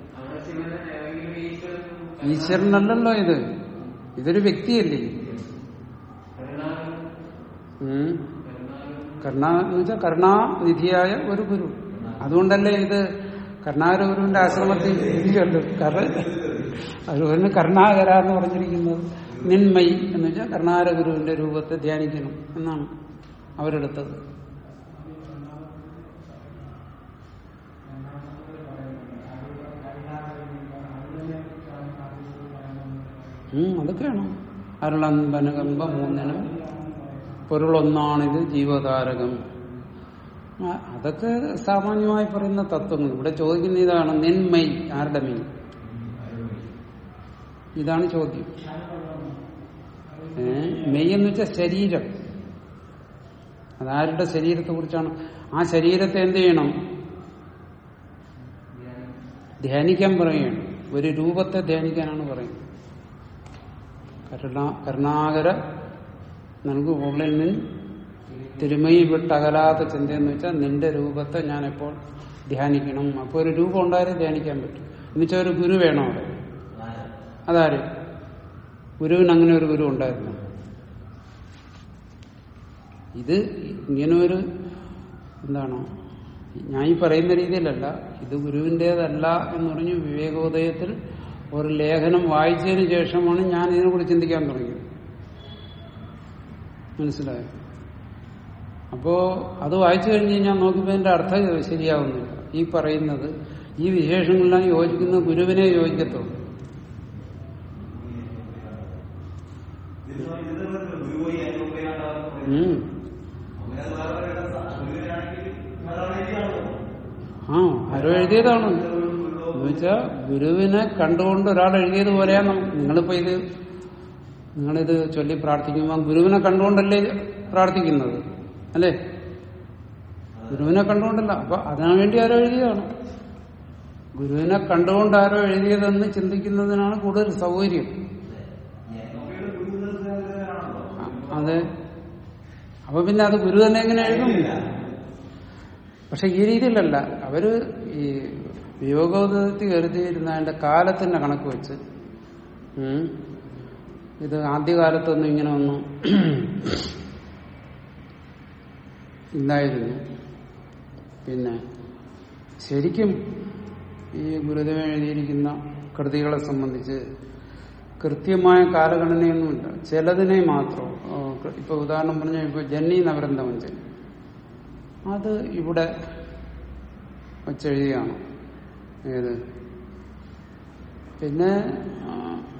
ഈശ്വരനല്ലല്ലോ ഇത് ഇതൊരു വ്യക്തിയല്ലേ ഉം. കരുണ എന്ന് വെച്ചാൽ കരുണാനിധിയായ ഒരു ഗുരു അതുകൊണ്ടല്ലേ ഇത് കരുണാകര ഗുരുവിന്റെ ആശ്രമത്തിൽ ഇരിക്കുന്നുണ്ട് കര അതുപോലെ കരുണാകര എന്ന് പറഞ്ഞിരിക്കുന്നത് നിന്മയി എന്ന് വെച്ചാൽ കരുണാകര ഗുരുവിന്റെ രൂപത്തെ ധ്യാനിക്കണം എന്നാണ് അവരെടുത്തത് ഉം, അതൊക്കെയാണ് അരുളമ്പനകമ്പ മൂന്നിനും പൊരുളൊന്നാണിത് ജീവതാരകം ആ, അതൊക്കെ സാമാന്യമായി പറയുന്ന തത്വങ്ങൾ ഇവിടെ ചോദിക്കുന്ന ഇതാണ് നിന്മൈ ആരുടെ മെയ് ഇതാണ് ചോദ്യം ഏ മെയ് എന്ന് വെച്ചാൽ ശരീരം അതാരുടെ ശരീരത്തെ കുറിച്ചാണ് ആ ശരീരത്തെ എന്ത് ചെയ്യണം ധ്യാനിക്കാൻ പറയുകയാണ് ഒരു രൂപത്തെ ധ്യാനിക്കാനാണ് പറയുന്നത് കരുണ കരുണാകര നമുക്ക് ഉള്ളിൽ നിന്ന് തിരുമയി വിട്ടകലാത്ത ചിന്തയെന്ന് വെച്ചാൽ നിന്റെ രൂപത്തെ ഞാൻ എപ്പോൾ ധ്യാനിക്കണം അപ്പോൾ ഒരു രൂപം ഉണ്ടായാലേ ധ്യാനിക്കാൻ പറ്റും എന്നുവെച്ചാൽ ഒരു ഗുരു വേണം അവിടെ അതാര് ഗുരുവിന് അങ്ങനെ ഒരു ഗുരു ഉണ്ടായിരുന്നു ഇത് ഇങ്ങനെ ഒരു എന്താണ് ഞാൻ ഈ പറയുന്ന രീതിയിലല്ല ഇത് ഗുരുവിൻ്റെതല്ല എന്ന് പറഞ്ഞ് വിവേകോദയത്തിൽ ഒരു ലേഖനം വായിച്ചതിന് ശേഷമാണ് ഞാൻ ഇതിനെക്കുറിച്ച് ചിന്തിക്കാൻ തുടങ്ങിയത് മനസ്സിലായോ അപ്പോ അത് വായിച്ചു കഴിഞ്ഞ് കഴിഞ്ഞാൽ നോക്കുമ്പോൾ എന്റെ അർത്ഥം ശരിയാവുന്നില്ല ഈ പറയുന്നത് ഈ വിശേഷങ്ങളെല്ലാം യോജിക്കുന്ന ഗുരുവിനെ യോജിക്കത്തുള്ളൂ ഇതിന് ഇതിന് ഗുരു പോയി അനുഭവപ്പെടാണ്ടാവുന്നു ഉം. അങ്ങനെ അത് വേറെ വേറെ ഗുരുവിനാണെങ്കിൽ വേറെ രീതിയാണല്ലോ ആ ആരോ എഴുതിയതാണ് എന്ന് വെച്ചാ ഗുരുവിനെ കണ്ടുകൊണ്ട് ഒരാൾ എഴുതിയത് പോലെയാ നം- നിങ്ങളിപ്പോ ഇത് നിങ്ങളിത് ചൊല്ലി പ്രാർത്ഥിക്കുമ്പോൾ ഗുരുവിനെ കണ്ടുകൊണ്ടല്ലേ പ്രാർത്ഥിക്കുന്നത് അല്ലേ ഗുരുവിനെ കണ്ടുകൊണ്ടല്ല അപ്പൊ അതിനു വേണ്ടി ആരോ എഴുതിയതാണ് ഗുരുവിനെ കണ്ടുകൊണ്ട് ആരോ എഴുതിയതെന്ന് ചിന്തിക്കുന്നതിനാണ് കൂടുതൽ സൗകര്യം അ- അതെ അപ്പൊ പിന്നെ അത് ഗുരു തന്നെ എങ്ങനെ എഴുതും പക്ഷെ ഈ രീതിയിലല്ല അവര് ഈ വിയോഗോദയത്തിൽ കരുതിയിരുന്ന അതിന്റെ കാലത്തിന്റെ കണക്ക് വെച്ച് ഉം, ഇത് ആദ്യകാലത്തൊന്നും ഇങ്ങനെ ഒന്നും ഇല്ലായിരുന്നു പിന്നെ ശരിക്കും ഈ ഗുരുദേവൻ എഴുതിയിരിക്കുന്ന കൃതികളെ സംബന്ധിച്ച് കൃത്യമായ കാലഗണനയൊന്നുമില്ല ചിലതിനെ മാത്രം ആ, ഇപ്പൊ ഉദാഹരണം പറഞ്ഞാൽ ഇപ്പൊ ജന്നി നവരന്തമഞ്ചൻ അത് ഇവിടെ വച്ചെഴുതിയാണ് ഏത് പിന്നെ ആ,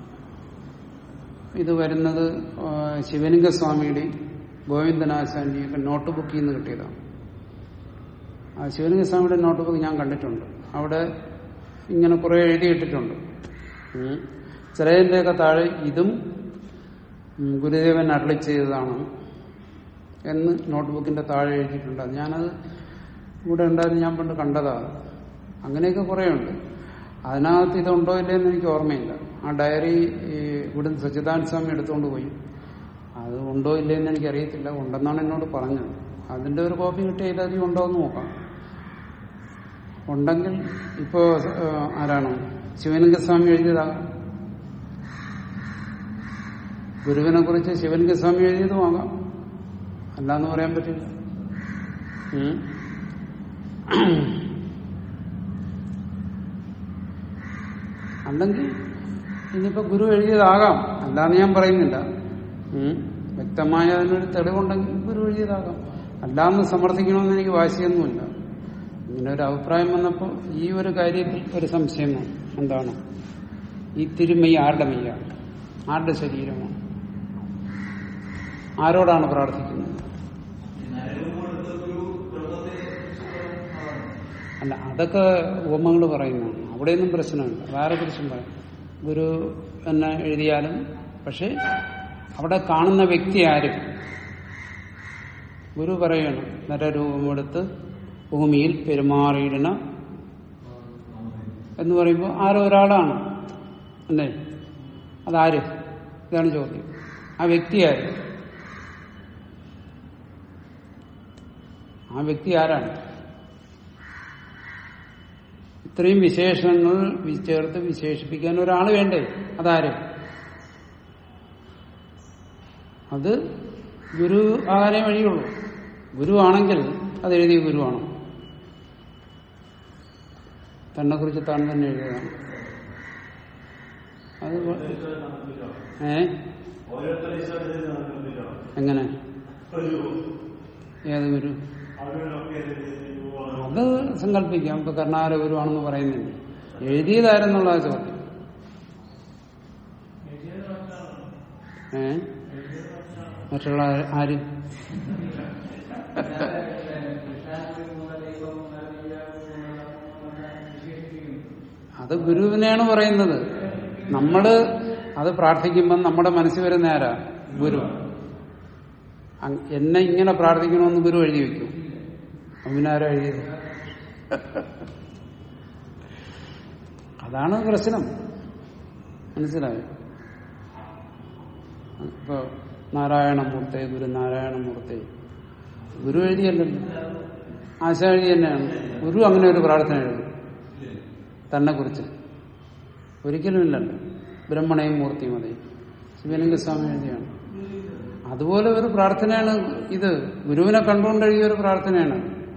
ഇത് വരുന്നത് ആ, ശിവലിംഗ സ്വാമിയുടെയും ഗോവിന്ദനാശാന്റെയൊക്കെ നോട്ട് ബുക്കിൽ നിന്ന് കിട്ടിയതാണ് ആ ശിവലിംഗ സ്വാമിയുടെ നോട്ട് ബുക്ക് ഞാൻ കണ്ടിട്ടുണ്ട് അവിടെ ഇങ്ങനെ കുറെ എഴുതിയിട്ടിട്ടുണ്ട് ഉം. ചിലതിൻ്റെയൊക്കെ താഴെ ഇതും ഉം, ഗുരുദേവൻ അരളി ചെയ്തതാണ് എന്ന് നോട്ട്ബുക്കിന്റെ താഴെ എഴുതിയിട്ടുണ്ട് അത് ഞാനത് ഇവിടെ ഉണ്ടായിരുന്നു ഞാൻ പണ്ട് കണ്ടതാണ് അങ്ങനെയൊക്കെ കുറേ ഉണ്ട് അതിനകത്ത് ഇതുണ്ടോ ഇല്ലയെന്ന് എനിക്ക് ഓർമ്മയില്ല ആ ഡയറി ഈ ഇവിടുന്ന് സച്ചിദാനന്ദ സ്വാമി എടുത്തുകൊണ്ട് പോയി അത് ഉണ്ടോ ഇല്ലയെന്ന് എനിക്കറിയത്തില്ല ഉണ്ടെന്നാണ് എന്നോട് പറഞ്ഞത് അതിന്റെ ഒരു കോപ്പി കിട്ടിയ ഇതിലധികം ഉണ്ടോ എന്ന് നോക്കാം ഉണ്ടെങ്കിൽ ഇപ്പോ ആ, ആരാണ് ശിവലിംഗസ്വാമി എഴുതിയതാകാം ഗുരുവിനെ കുറിച്ച് ശിവലിംഗസ്വാമി എഴുതിയതുമാകാം അല്ലാന്ന് പറയാൻ പറ്റില്ല ഉം. അല്ലെങ്കിൽ ഇനിയിപ്പോ ഗുരു എഴുതിയതാകാം അല്ലാന്ന് ഞാൻ പറയുന്നില്ല ഉം. വ്യക്തമായ അതിനൊരു തെളിവുണ്ടെങ്കിൽ ഗുരു എഴുതിയതാകാം അല്ലാന്ന് സമർത്ഥിക്കണമെന്ന് എനിക്ക് വാശിയൊന്നുമില്ല ഇങ്ങനെ ഒരു അഭിപ്രായം വന്നപ്പോൾ ഈ ഒരു കാര്യത്തിൽ ഒരു സംശയം വന്നു. എന്താണ് ഈ തിരുമൈ ആരുടെ മെയ്യാണ് ആരുടെ ശരീരമാണ് ആരോടാണ് പ്രാർത്ഥിക്കുന്നത് അല്ല അതൊക്കെ ഉപമകൾ പറയുന്നതാണ് അവിടെയൊന്നും പ്രശ്നമില്ല വേറെ കുറിച്ചും പറയാം ഗുരു എന്നെ എഴുതിയാലും പക്ഷെ അവിടെ കാണുന്ന വ്യക്തി ആരും ഗുരു പറയണം നരരൂപമെടുത്ത് ഭൂമിയിൽ പെരുമാറിയിടണ എന്ന് പറയുമ്പോൾ ആരോ ഒരാളാണ് അല്ലേ അതാര് ഇതാണ് ചോദ്യം ആ വ്യക്തി ആര് ആ വ്യക്തി ആരാണ് ഇത്രയും വിശേഷങ്ങൾ വി- ചേർത്ത് വിശേഷിപ്പിക്കാൻ ഒരാൾ വേണ്ടേ അതാര് അത് ഗുരു ആകാനേ വഴിയുള്ളൂ ഗുരുവാണെങ്കിൽ അത് എഴുതിയ ഗുരുവാണ് തന്നെ കുറിച്ച് താൻ തന്നെ എഴുതിയതാണ് അത് വ- ഏ ഓരോരുത്തരുടെ ഇഷ്ടത്തിന് നടക്കുന്നില്ല എങ്ങനെ ഒരു ഏത് ഗുരു അവരൊക്കെ അത് സങ്കല്പിക്കാം ഇപ്പൊ കർണാടക ഗുരുവാണെന്ന് പറയുന്നില്ല എഴുതിയതാരെന്നുള്ള ചോദ്യം ഏ മറ്റുള്ള ആ- ആര് അത് ഗുരുവിനെയാണ് പറയുന്നത് നമ്മള് അത് പ്രാർത്ഥിക്കുമ്പം നമ്മുടെ മനസ്സിൽ വരുന്ന ആരാ ഗുരു അങ് എന്നെ ഇങ്ങനെ പ്രാർത്ഥിക്കണമെന്ന് ഗുരു എഴുതി വെക്കും അവനാരാ എഴുതിയത് അതാണ് പ്രശ്നം മനസ്സിലായോ ഇപ്പൊ നാരായണമൂർത്തി ഗുരു നാരായണമൂർത്തി ഗുരു എഴുതിയല്ലല്ലോ ആശ എഴുതി തന്നെയാണ് ഗുരു അങ്ങനെ ഒരു പ്രാർത്ഥന എഴുതും തന്നെ കുറിച്ച് ഒരിക്കലും ഇല്ലല്ലോ ബ്രഹ്മണയും മൂർത്തിയും അതെ ശിവലിംഗ സ്വാമി എഴുതിയാണ് അതുപോലെ ഒരു പ്രാർത്ഥനയാണ് ഇത് ഗുരുവിനെ കണ്ടുകൊണ്ട് എഴുതിയ ഒരു പ്രാർത്ഥനയാണ്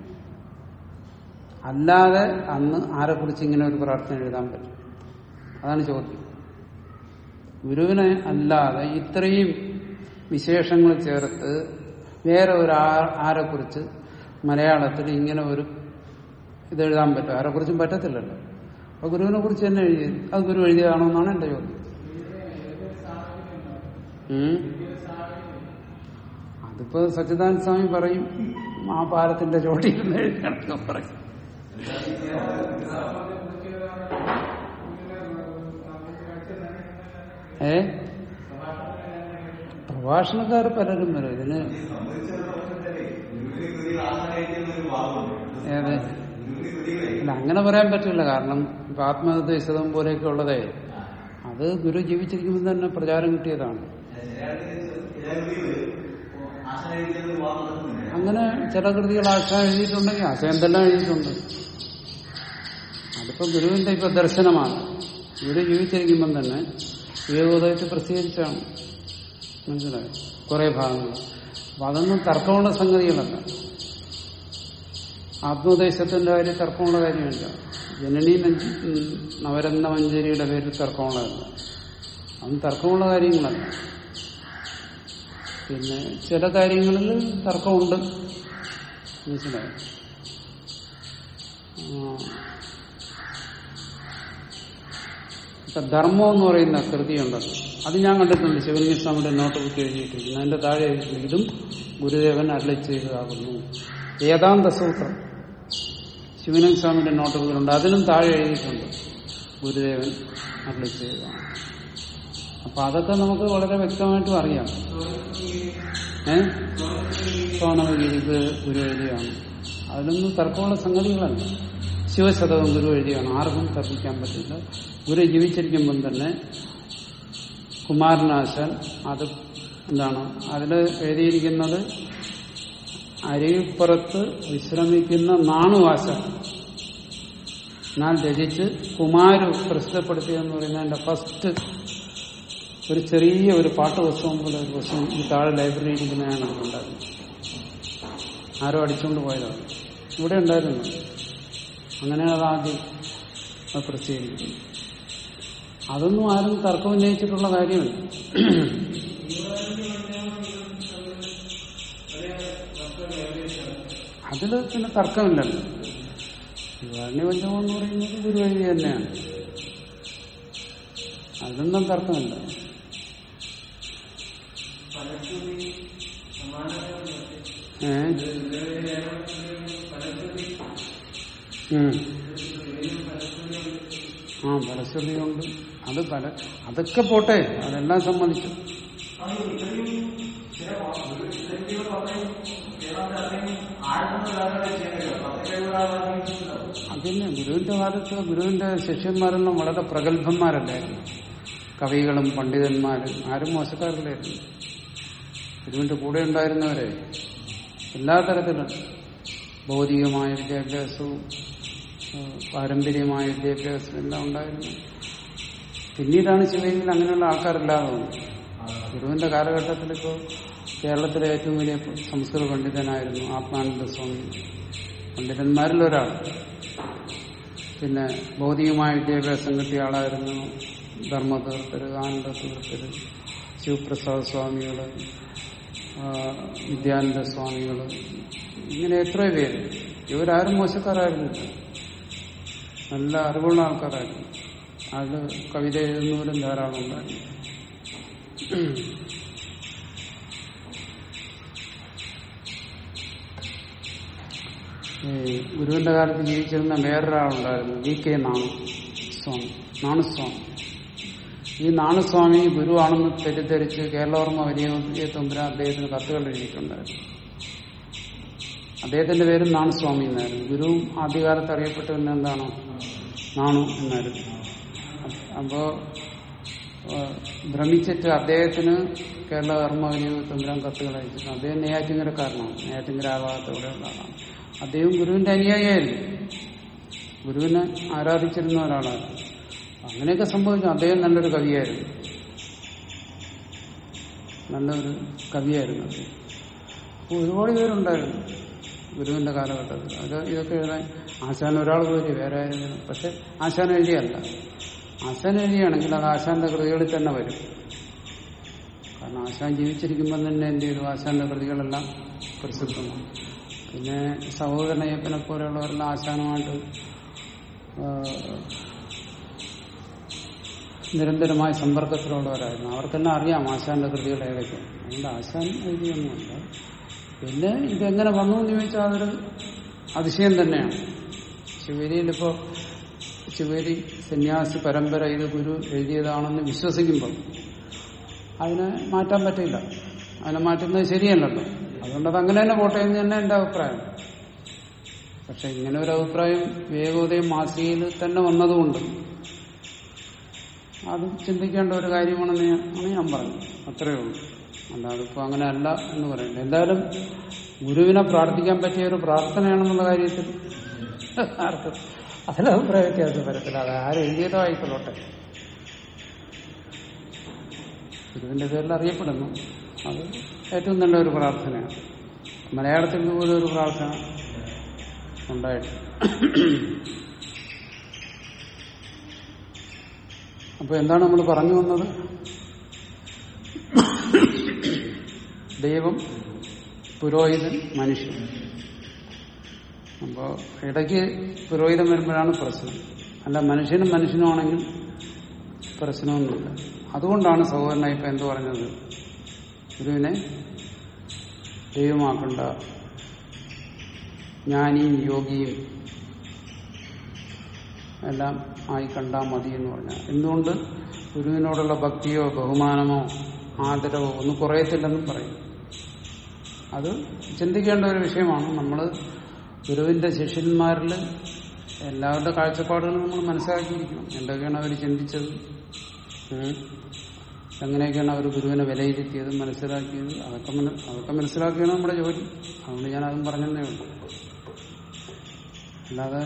അല്ലാതെ അന്ന് ആരെക്കുറിച്ച് ഇങ്ങനെ ഒരു പ്രാർത്ഥന എഴുതാൻ പറ്റും അതാണ് ചോദ്യം ഗുരുവിനെ അല്ലാതെ ഇത്രയും വിശേഷങ്ങൾ ചേർത്ത് വേറെ ഒരു ആ- ആരെക്കുറിച്ച് മലയാളത്തിൽ ഇങ്ങനെ ഒരു ഇത് എഴുതാൻ പറ്റും ആരെക്കുറിച്ചും പറ്റത്തില്ലല്ലോ അപ്പൊ ഗുരുവിനെ കുറിച്ച് തന്നെ എഴുതി അത് ഗുരു എഴുതിയതാണോ എന്നാണ് എന്റെ ചോദ്യം ഉം. അതിപ്പോ സച്ചിദാനന്ദ സ്വാമി പറയും ആ പാലത്തിന്റെ ചോട്ടിയിരുന്ന് എഴുതിയാണെന്ന് പറയും ഏ പ്രഭാഷണക്കാർ പലരും വരും ഇതിന് ഏത് അല്ല അങ്ങനെ പറയാൻ പറ്റില്ല കാരണം ഇപ്പൊ ആത്മനിർദ്ദേശതം പോലെയൊക്കെ ഉള്ളതേ അത് ഗുരു ജീവിച്ചിരിക്കുമ്പോൾ തന്നെ പ്രചാരം കിട്ടിയതാണ് അങ്ങനെ ചില കൃതികൾ ആശ എഴുതിയിട്ടുണ്ടെങ്കിൽ ആശ എന്തെല്ലാം എഴുതിയിട്ടുണ്ട് അതിപ്പോ ഗുരുവിന്റെ ഇപ്പൊ ദർശനമാണ് ഗുരു ജീവിച്ചിരിക്കുമ്പം തന്നെ വിവേകോദയത്തെ പ്രസിദ്ധീകരിച്ചാണ് മനസ്സിലായോ കുറെ ഭാഗങ്ങൾ അപ്പൊ അതൊന്നും തർക്കമുള്ള സംഗതികളല്ല ആത്മോദേശത്തിന്റെ കാര്യം തർക്കമുള്ള കാര്യമല്ല ജനനി നഞ്ച- ഉം, നവരത്ന മഞ്ചേരിയുടെ പേരിൽ തർക്കമുള്ളതല്ല അതും തർക്കമുള്ള കാര്യങ്ങളല്ല പിന്നെ ചില കാര്യങ്ങളിൽ തർക്കമുണ്ട് മനസ്സിലായോ ആ. ഇപ്പൊ ധർമ്മം എന്ന് പറയുന്ന കൃതിയുണ്ടല്ലോ അത് ഞാൻ കണ്ടിട്ടുണ്ട് ശിവലിംഗ സ്വാമിയുടെ നോട്ട് ബുക്ക് എഴുതിയിട്ടിരിക്കുന്നു അതിന്റെ താഴെ എഴുതിയിട്ടുണ്ട് ഇതും ഗുരുദേവൻ അരളി ചെയ്തതാകുന്നു വേദാന്ത സൂത്രം ശിവലിംഗ സ്വാമിയുടെ നോട്ട് ബുക്കിലുണ്ട് അതിനും താഴെ എഴുതിയിട്ടുണ്ട് ഗുരുദേവൻ അരളി ചെയ്തതാണ് അപ്പൊ അതൊക്കെ നമുക്ക് വളരെ വ്യക്തമായിട്ടും അറിയാം ഏ സോണവഗിരി ഇത് ഗുരു എഴുതിയാണ് അതിലൊന്നും തർക്കമുള്ള സംഗതികളല്ല ശിവശതകം ഗുരു എഴുതിയാണ് ആർക്കും തർക്കിക്കാൻ പറ്റില്ല ഗുരു ജീവിച്ചിരിക്കുമ്പം തന്നെ കുമാരനാശാൻ അത് എന്താണ് അതിൽ എഴുതിയിരിക്കുന്നത് അരിപ്പുറത്ത് വിശ്രമിക്കുന്ന നാണുവാശാൻ ഞാൻ രചിച്ച് കുമാരു പ്രസിദ്ധപ്പെടുത്തിയെന്ന് പറയുന്ന എന്റെ ഫസ്റ്റ് ഒരു ചെറിയ ഒരു പാട്ട് പുസ്തകം പോലെ ഒരു പുസ്തകം ഈ താഴെ ലൈബ്രറി ഇരിക്കുന്നതാണ് ഉണ്ടായിരുന്നത് ആരോ അടിച്ചുകൊണ്ട് പോയതാണ് ഇവിടെ ഉണ്ടായിരുന്നു അങ്ങനെയാണ് അത് ആദ്യം അത് പ്രസിദ്ധീകരിക്കുന്നത് അതൊന്നും ആരും തർക്കം ഉന്നയിച്ചിട്ടുള്ള കാര്യമല്ല അതില് പിന്നെ തർക്കമില്ലല്ലോ ശിവാരണി പഞ്ചമം എന്ന് പറയുന്നത് ഗുരുവഴി തന്നെയാണ് അതിലൊന്നും തർക്കമില്ല ഏ ഉം. ആ പരസ്യതയുണ്ട് അത് പല അതൊക്കെ പോട്ടെ അതെല്ലാം സമ്മതിച്ചു അതിന് ഗുരുവിന്റെ കാലത്ത് ഗുരുവിന്റെ ശിഷ്യന്മാരെല്ലാം വളരെ പ്രഗത്ഭന്മാരല്ലായിരുന്നു കവികളും പണ്ഡിതന്മാരും ആരും മോശക്കാരില്ലായിരുന്നു ഗുരുവിന്റെ കൂടെ ഉണ്ടായിരുന്നവരെ എല്ലാ തരത്തിലും ഭൗതികമായ വിദ്യാഭ്യാസവും ഏഹ് പാരമ്പര്യമായ വിദ്യാഭ്യാസവും എല്ലാം ഉണ്ടായിരുന്നു പിന്നീടാണ് ശിവയിൽ അങ്ങനെയുള്ള ആൾക്കാരില്ലാതെ വന്നത് ഗുരുവിന്റെ കാലഘട്ടത്തിൽ ഇപ്പോൾ കേരളത്തിലെ ഏറ്റവും വലിയ സംസ്കൃത പണ്ഡിതനായിരുന്നു ആത്മാനന്ദ സ്വാമി പണ്ഡിതന്മാരിൽ ഒരാൾ പിന്നെ ഭൗതികമായ വിദ്യാഭ്യാസം കിട്ടിയ ആളായിരുന്നു ധർമ്മതീർത്ഥര് ആനന്ദ തീർത്ഥര് ശിവപ്രസാദ് സ്വാമികള് ആ, വിദ്യാനന്ദ സ്വാമികള് ഇങ്ങനെ എത്രയോ പേര് ഇവരാരും മോശക്കാരായിരുന്നില്ല നല്ല അറിവുള്ള ആൾക്കാരായിരുന്നു അത് കവിത എഴുതുന്നവരും ധാരാളം ഉണ്ടായിരുന്നു ഈ ഗുരുവിന്റെ കാലത്ത് ജീവിച്ചിരുന്ന വേറൊരാളുണ്ടായിരുന്നു വി കെ നാണു സ്വാമി നാണുസ്വാമി ഈ നാണുസ്വാമി ഗുരുവാണെന്ന് തെറ്റിദ്ധരിച്ച് കേരളവർമ്മ വലിയ വലിയ തമ്പുരാൻ അദ്ദേഹത്തിന് കത്തുകൾ എഴുതിയിട്ടുണ്ടായിരുന്നു അദ്ദേഹത്തിന്റെ പേരും നാണുസ്വാമി എന്നായിരുന്നു ഗുരുവും ആദ്യകാലത്ത് അറിയപ്പെട്ടവന് എന്താണ് നാണു എന്നായിരുന്നു അപ്പോ ഏഹ്, ഭ്രമിച്ചിട്ട് അദ്ദേഹത്തിന് കേരള കർമ്മ വലിയ തമ്പുരാൻ കത്തുകൾ അയച്ചിട്ടുണ്ട് അദ്ദേഹം നെയ്യാറ്റിങ്കരക്കാരനാണ് നെയ്യാറ്റിങ്കര ആ ഭാഗത്തോടെയുള്ള ആളാണ് അദ്ദേഹം ഗുരുവിന്റെ അനുയായിയായിരുന്നു ഗുരുവിനെ ആരാധിച്ചിരുന്ന ഒരാളാണ് അങ്ങനെയൊക്കെ സംഭവിച്ചു അദ്ദേഹം നല്ലൊരു കവിയായിരുന്നു നല്ലൊരു കവിയായിരുന്നു അദ്ദേഹം അപ്പോൾ ഒരുപാട് പേരുണ്ടായിരുന്നു ഗുരുവിന്റെ കാലഘട്ടത്തിൽ അത് ഇതൊക്കെ എഴുതാൻ ആശാൻ ഒരാൾ പോയി വേറെ ആരെങ്കിലും പക്ഷെ ആശാൻ എഴുതിയല്ല ആശാൻ എഴുതിയാണെങ്കിൽ അത് ആശാന്റെ കൃതികളിൽ തന്നെ വരും കാരണം ആശാൻ ജീവിച്ചിരിക്കുമ്പോൾ തന്നെ എന്ത് ചെയ്തു ആശാന്റെ കൃതികളെല്ലാം പ്രസിദ്ധമാണ് പിന്നെ സഹോദരൻ അയ്യപ്പനെ പോലെയുള്ളവരെല്ലാം ആശാനുമായിട്ട് ആ, നിരന്തരമായ സമ്പർക്കത്തിലുള്ളവരായിരുന്നു അവർക്കെല്ലാം അറിയാം ആശാന്റെ കൃതികൾ ഏതൊക്കെ അതുകൊണ്ട് ആശാൻ എഴുതിയൊന്നുമല്ല പിന്നെ ഇതെങ്ങനെ വന്നു എന്ന് ചോദിച്ചാൽ അതൊരു അതിശയം തന്നെയാണ് ശിവരിയിലിപ്പോ ശിവരി സന്യാസി പരമ്പര ഇത് ഗുരു എഴുതിയതാണെന്ന് വിശ്വസിക്കുമ്പോൾ അതിനെ മാറ്റാൻ പറ്റില്ല അതിനെ മാറ്റുന്നത് ശരിയല്ലല്ലോ അതുകൊണ്ട് അത് അങ്ങനെ തന്നെ പോട്ടെ എന്ന് തന്നെ എന്റെ അഭിപ്രായം പക്ഷെ ഇങ്ങനെ ഒരു അഭിപ്രായം വിവേകോദയം മാസികയിൽ തന്നെ വന്നതുകൊണ്ട് അത് ചിന്തിക്കേണ്ട ഒരു കാര്യമാണെന്ന് ഞാൻ- ആണ് ഞാൻ പറഞ്ഞത് അത്രയേ ഉള്ളൂ അല്ലാതെ ഇപ്പൊ അങ്ങനെ അല്ല എന്ന് പറയുന്നത് എന്തായാലും ഗുരുവിനെ പ്രാർത്ഥിക്കാൻ പറ്റിയ ഒരു പ്രാർത്ഥനയാണെന്നുള്ള കാര്യത്തിൽ ആർക്കും അതിൽ അഭിപ്രായ വ്യത്യാസം വരത്തില്ല അത് ആരെഴുതിയതോ ആയിക്കൊള്ളട്ടെ ഗുരുവിന്റെ പേരിൽ അറിയപ്പെടുന്നു അത് ഏറ്റവും നല്ലൊരു പ്രാർത്ഥനയാണ് മലയാളത്തിൽ പോലും ഒരു പ്രാർത്ഥന ഉണ്ടായിട്ടില്ല അപ്പൊ എന്താണ് നമ്മൾ പറഞ്ഞു വന്നത് ദൈവം പുരോഹിതൻ മനുഷ്യൻ അപ്പോ ഇടയ്ക്ക് പുരോഹിതൻ വരുമ്പോഴാണ് പ്രശ്നം അല്ല മനുഷ്യനും മനുഷ്യനുമാണെങ്കിൽ പ്രശ്നമൊന്നുമില്ല അതുകൊണ്ടാണ് സഹോദരനായി ഇപ്പൊ എന്ത് പറഞ്ഞത് ഗുരുവിനെ ദൈവമാക്കണ്ട ജ്ഞാനിയും യോഗിയും എല്ലാം ആയി കണ്ടാൽ മതി എന്ന് പറഞ്ഞാൽ എന്തുകൊണ്ട് ഗുരുവിനോടുള്ള ഭക്തിയോ ബഹുമാനമോ ആദരവോ ഒന്നും കുറയത്തില്ലെന്നും പറയും അത് ചിന്തിക്കേണ്ട ഒരു വിഷയമാണ് നമ്മൾ ഗുരുവിന്റെ ശിഷ്യന്മാരിൽ എല്ലാവരുടെ കാഴ്ചപ്പാടുകളും നമ്മൾ മനസ്സിലാക്കിയിരിക്കണം എന്തൊക്കെയാണ് അവർ ചിന്തിച്ചത് ഉം. എങ്ങനെയൊക്കെയാണ് അവർ ഗുരുവിനെ വിലയിരുത്തിയത് മനസ്സിലാക്കിയത് അതൊക്കെ മന- അതൊക്കെ മനസ്സിലാക്കിയാണ് നമ്മുടെ ജോലി അതുകൊണ്ട് ഞാൻ അതും പറഞ്ഞതേ ഉള്ളൂ അല്ലാതെ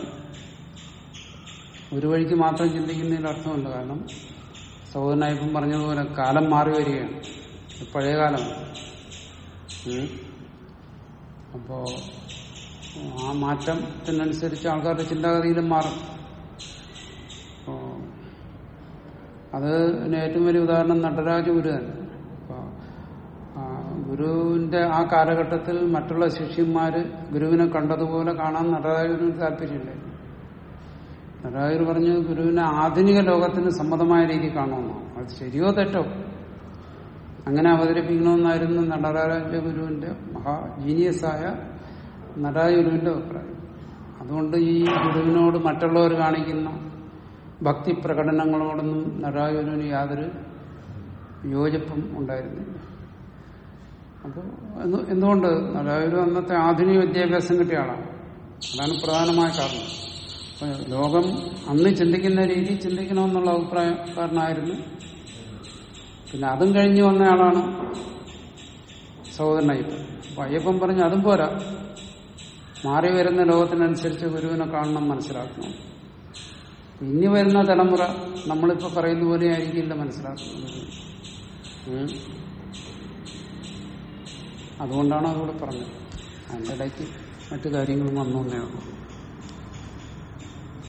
ഒരു വഴിക്ക് മാത്രം ചിന്തിക്കുന്നതിൽ അർത്ഥമില്ല കാരണം സഹോദരനായിപ്പം പറഞ്ഞതുപോലെ കാലം മാറി വരികയാണ് ഇത് പഴയ കാലമാണ് ഉം. അപ്പോ ആ മാറ്റത്തിനനുസരിച്ച് ആൾക്കാരുടെ ചിന്താഗതിയിലും മാറും അപ്പോ അത് ഏറ്റവും വലിയ ഉദാഹരണം നടരാജ ഗുരു തന്നെ അപ്പോ ആ ഗുരുവിന്റെ ആ കാലഘട്ടത്തിൽ മറ്റുള്ള ശിഷ്യന്മാര് ഗുരുവിനെ കണ്ടതുപോലെ കാണാൻ നടരാജ ഗുരുവിന് താല്പര്യമില്ലായിരുന്നു നടരാജർ പറഞ്ഞു ഗുരുവിനെ ആധുനിക ലോകത്തിന് സമ്മതമായ രീതി കാണുമെന്നാണ് അത് ശരിയോ തെറ്റോ അങ്ങനെ അവതരിപ്പിക്കണമെന്നായിരുന്നു നടരാജ ഗുരുവിന്റെ മഹാ ജീനിയസായ നടരാജ ഗുരുവിന്റെ അഭിപ്രായം അതുകൊണ്ട് ഈ ഗുരുവിനോട് മറ്റുള്ളവർ കാണിക്കുന്ന ഭക്തി പ്രകടനങ്ങളോടൊന്നും നടരാജ ഗുരുവിന് യാതൊരു യോജിപ്പും ഉണ്ടായിരുന്നില്ല അപ്പോൾ എന്തുകൊണ്ട് നടരാജ ഗുരു അന്നത്തെ ആധുനിക വിദ്യാഭ്യാസം കിട്ടിയ ആളാണ് അതാണ് പ്രധാനമായ കാരണം അപ്പൊ ലോകം അന്ന് ചിന്തിക്കുന്ന രീതി ചിന്തിക്കണമെന്നുള്ള അഭിപ്രായക്കാരനായിരുന്നു പിന്നെ അതും കഴിഞ്ഞു വന്നയാളാണ് സഹോദരൻ അയ്യപ്പൻ അപ്പൊ അയ്യപ്പൻ പറഞ്ഞു അതും പോരാ മാറി വരുന്ന ലോകത്തിനനുസരിച്ച് ഗുരുവിനെ കാണണം മനസ്സിലാക്കണം ഇനി വരുന്ന തലമുറ നമ്മളിപ്പോ പറയുന്ന പോലെ ആയിരിക്കില്ല മനസ്സിലാക്കുന്നത് ഉം. അതുകൊണ്ടാണ് അതുകൂടെ പറഞ്ഞത് അതിൻ്റെ ഇടയ്ക്ക് മറ്റു കാര്യങ്ങൾ വന്നു എന്നേ ഉള്ളൂ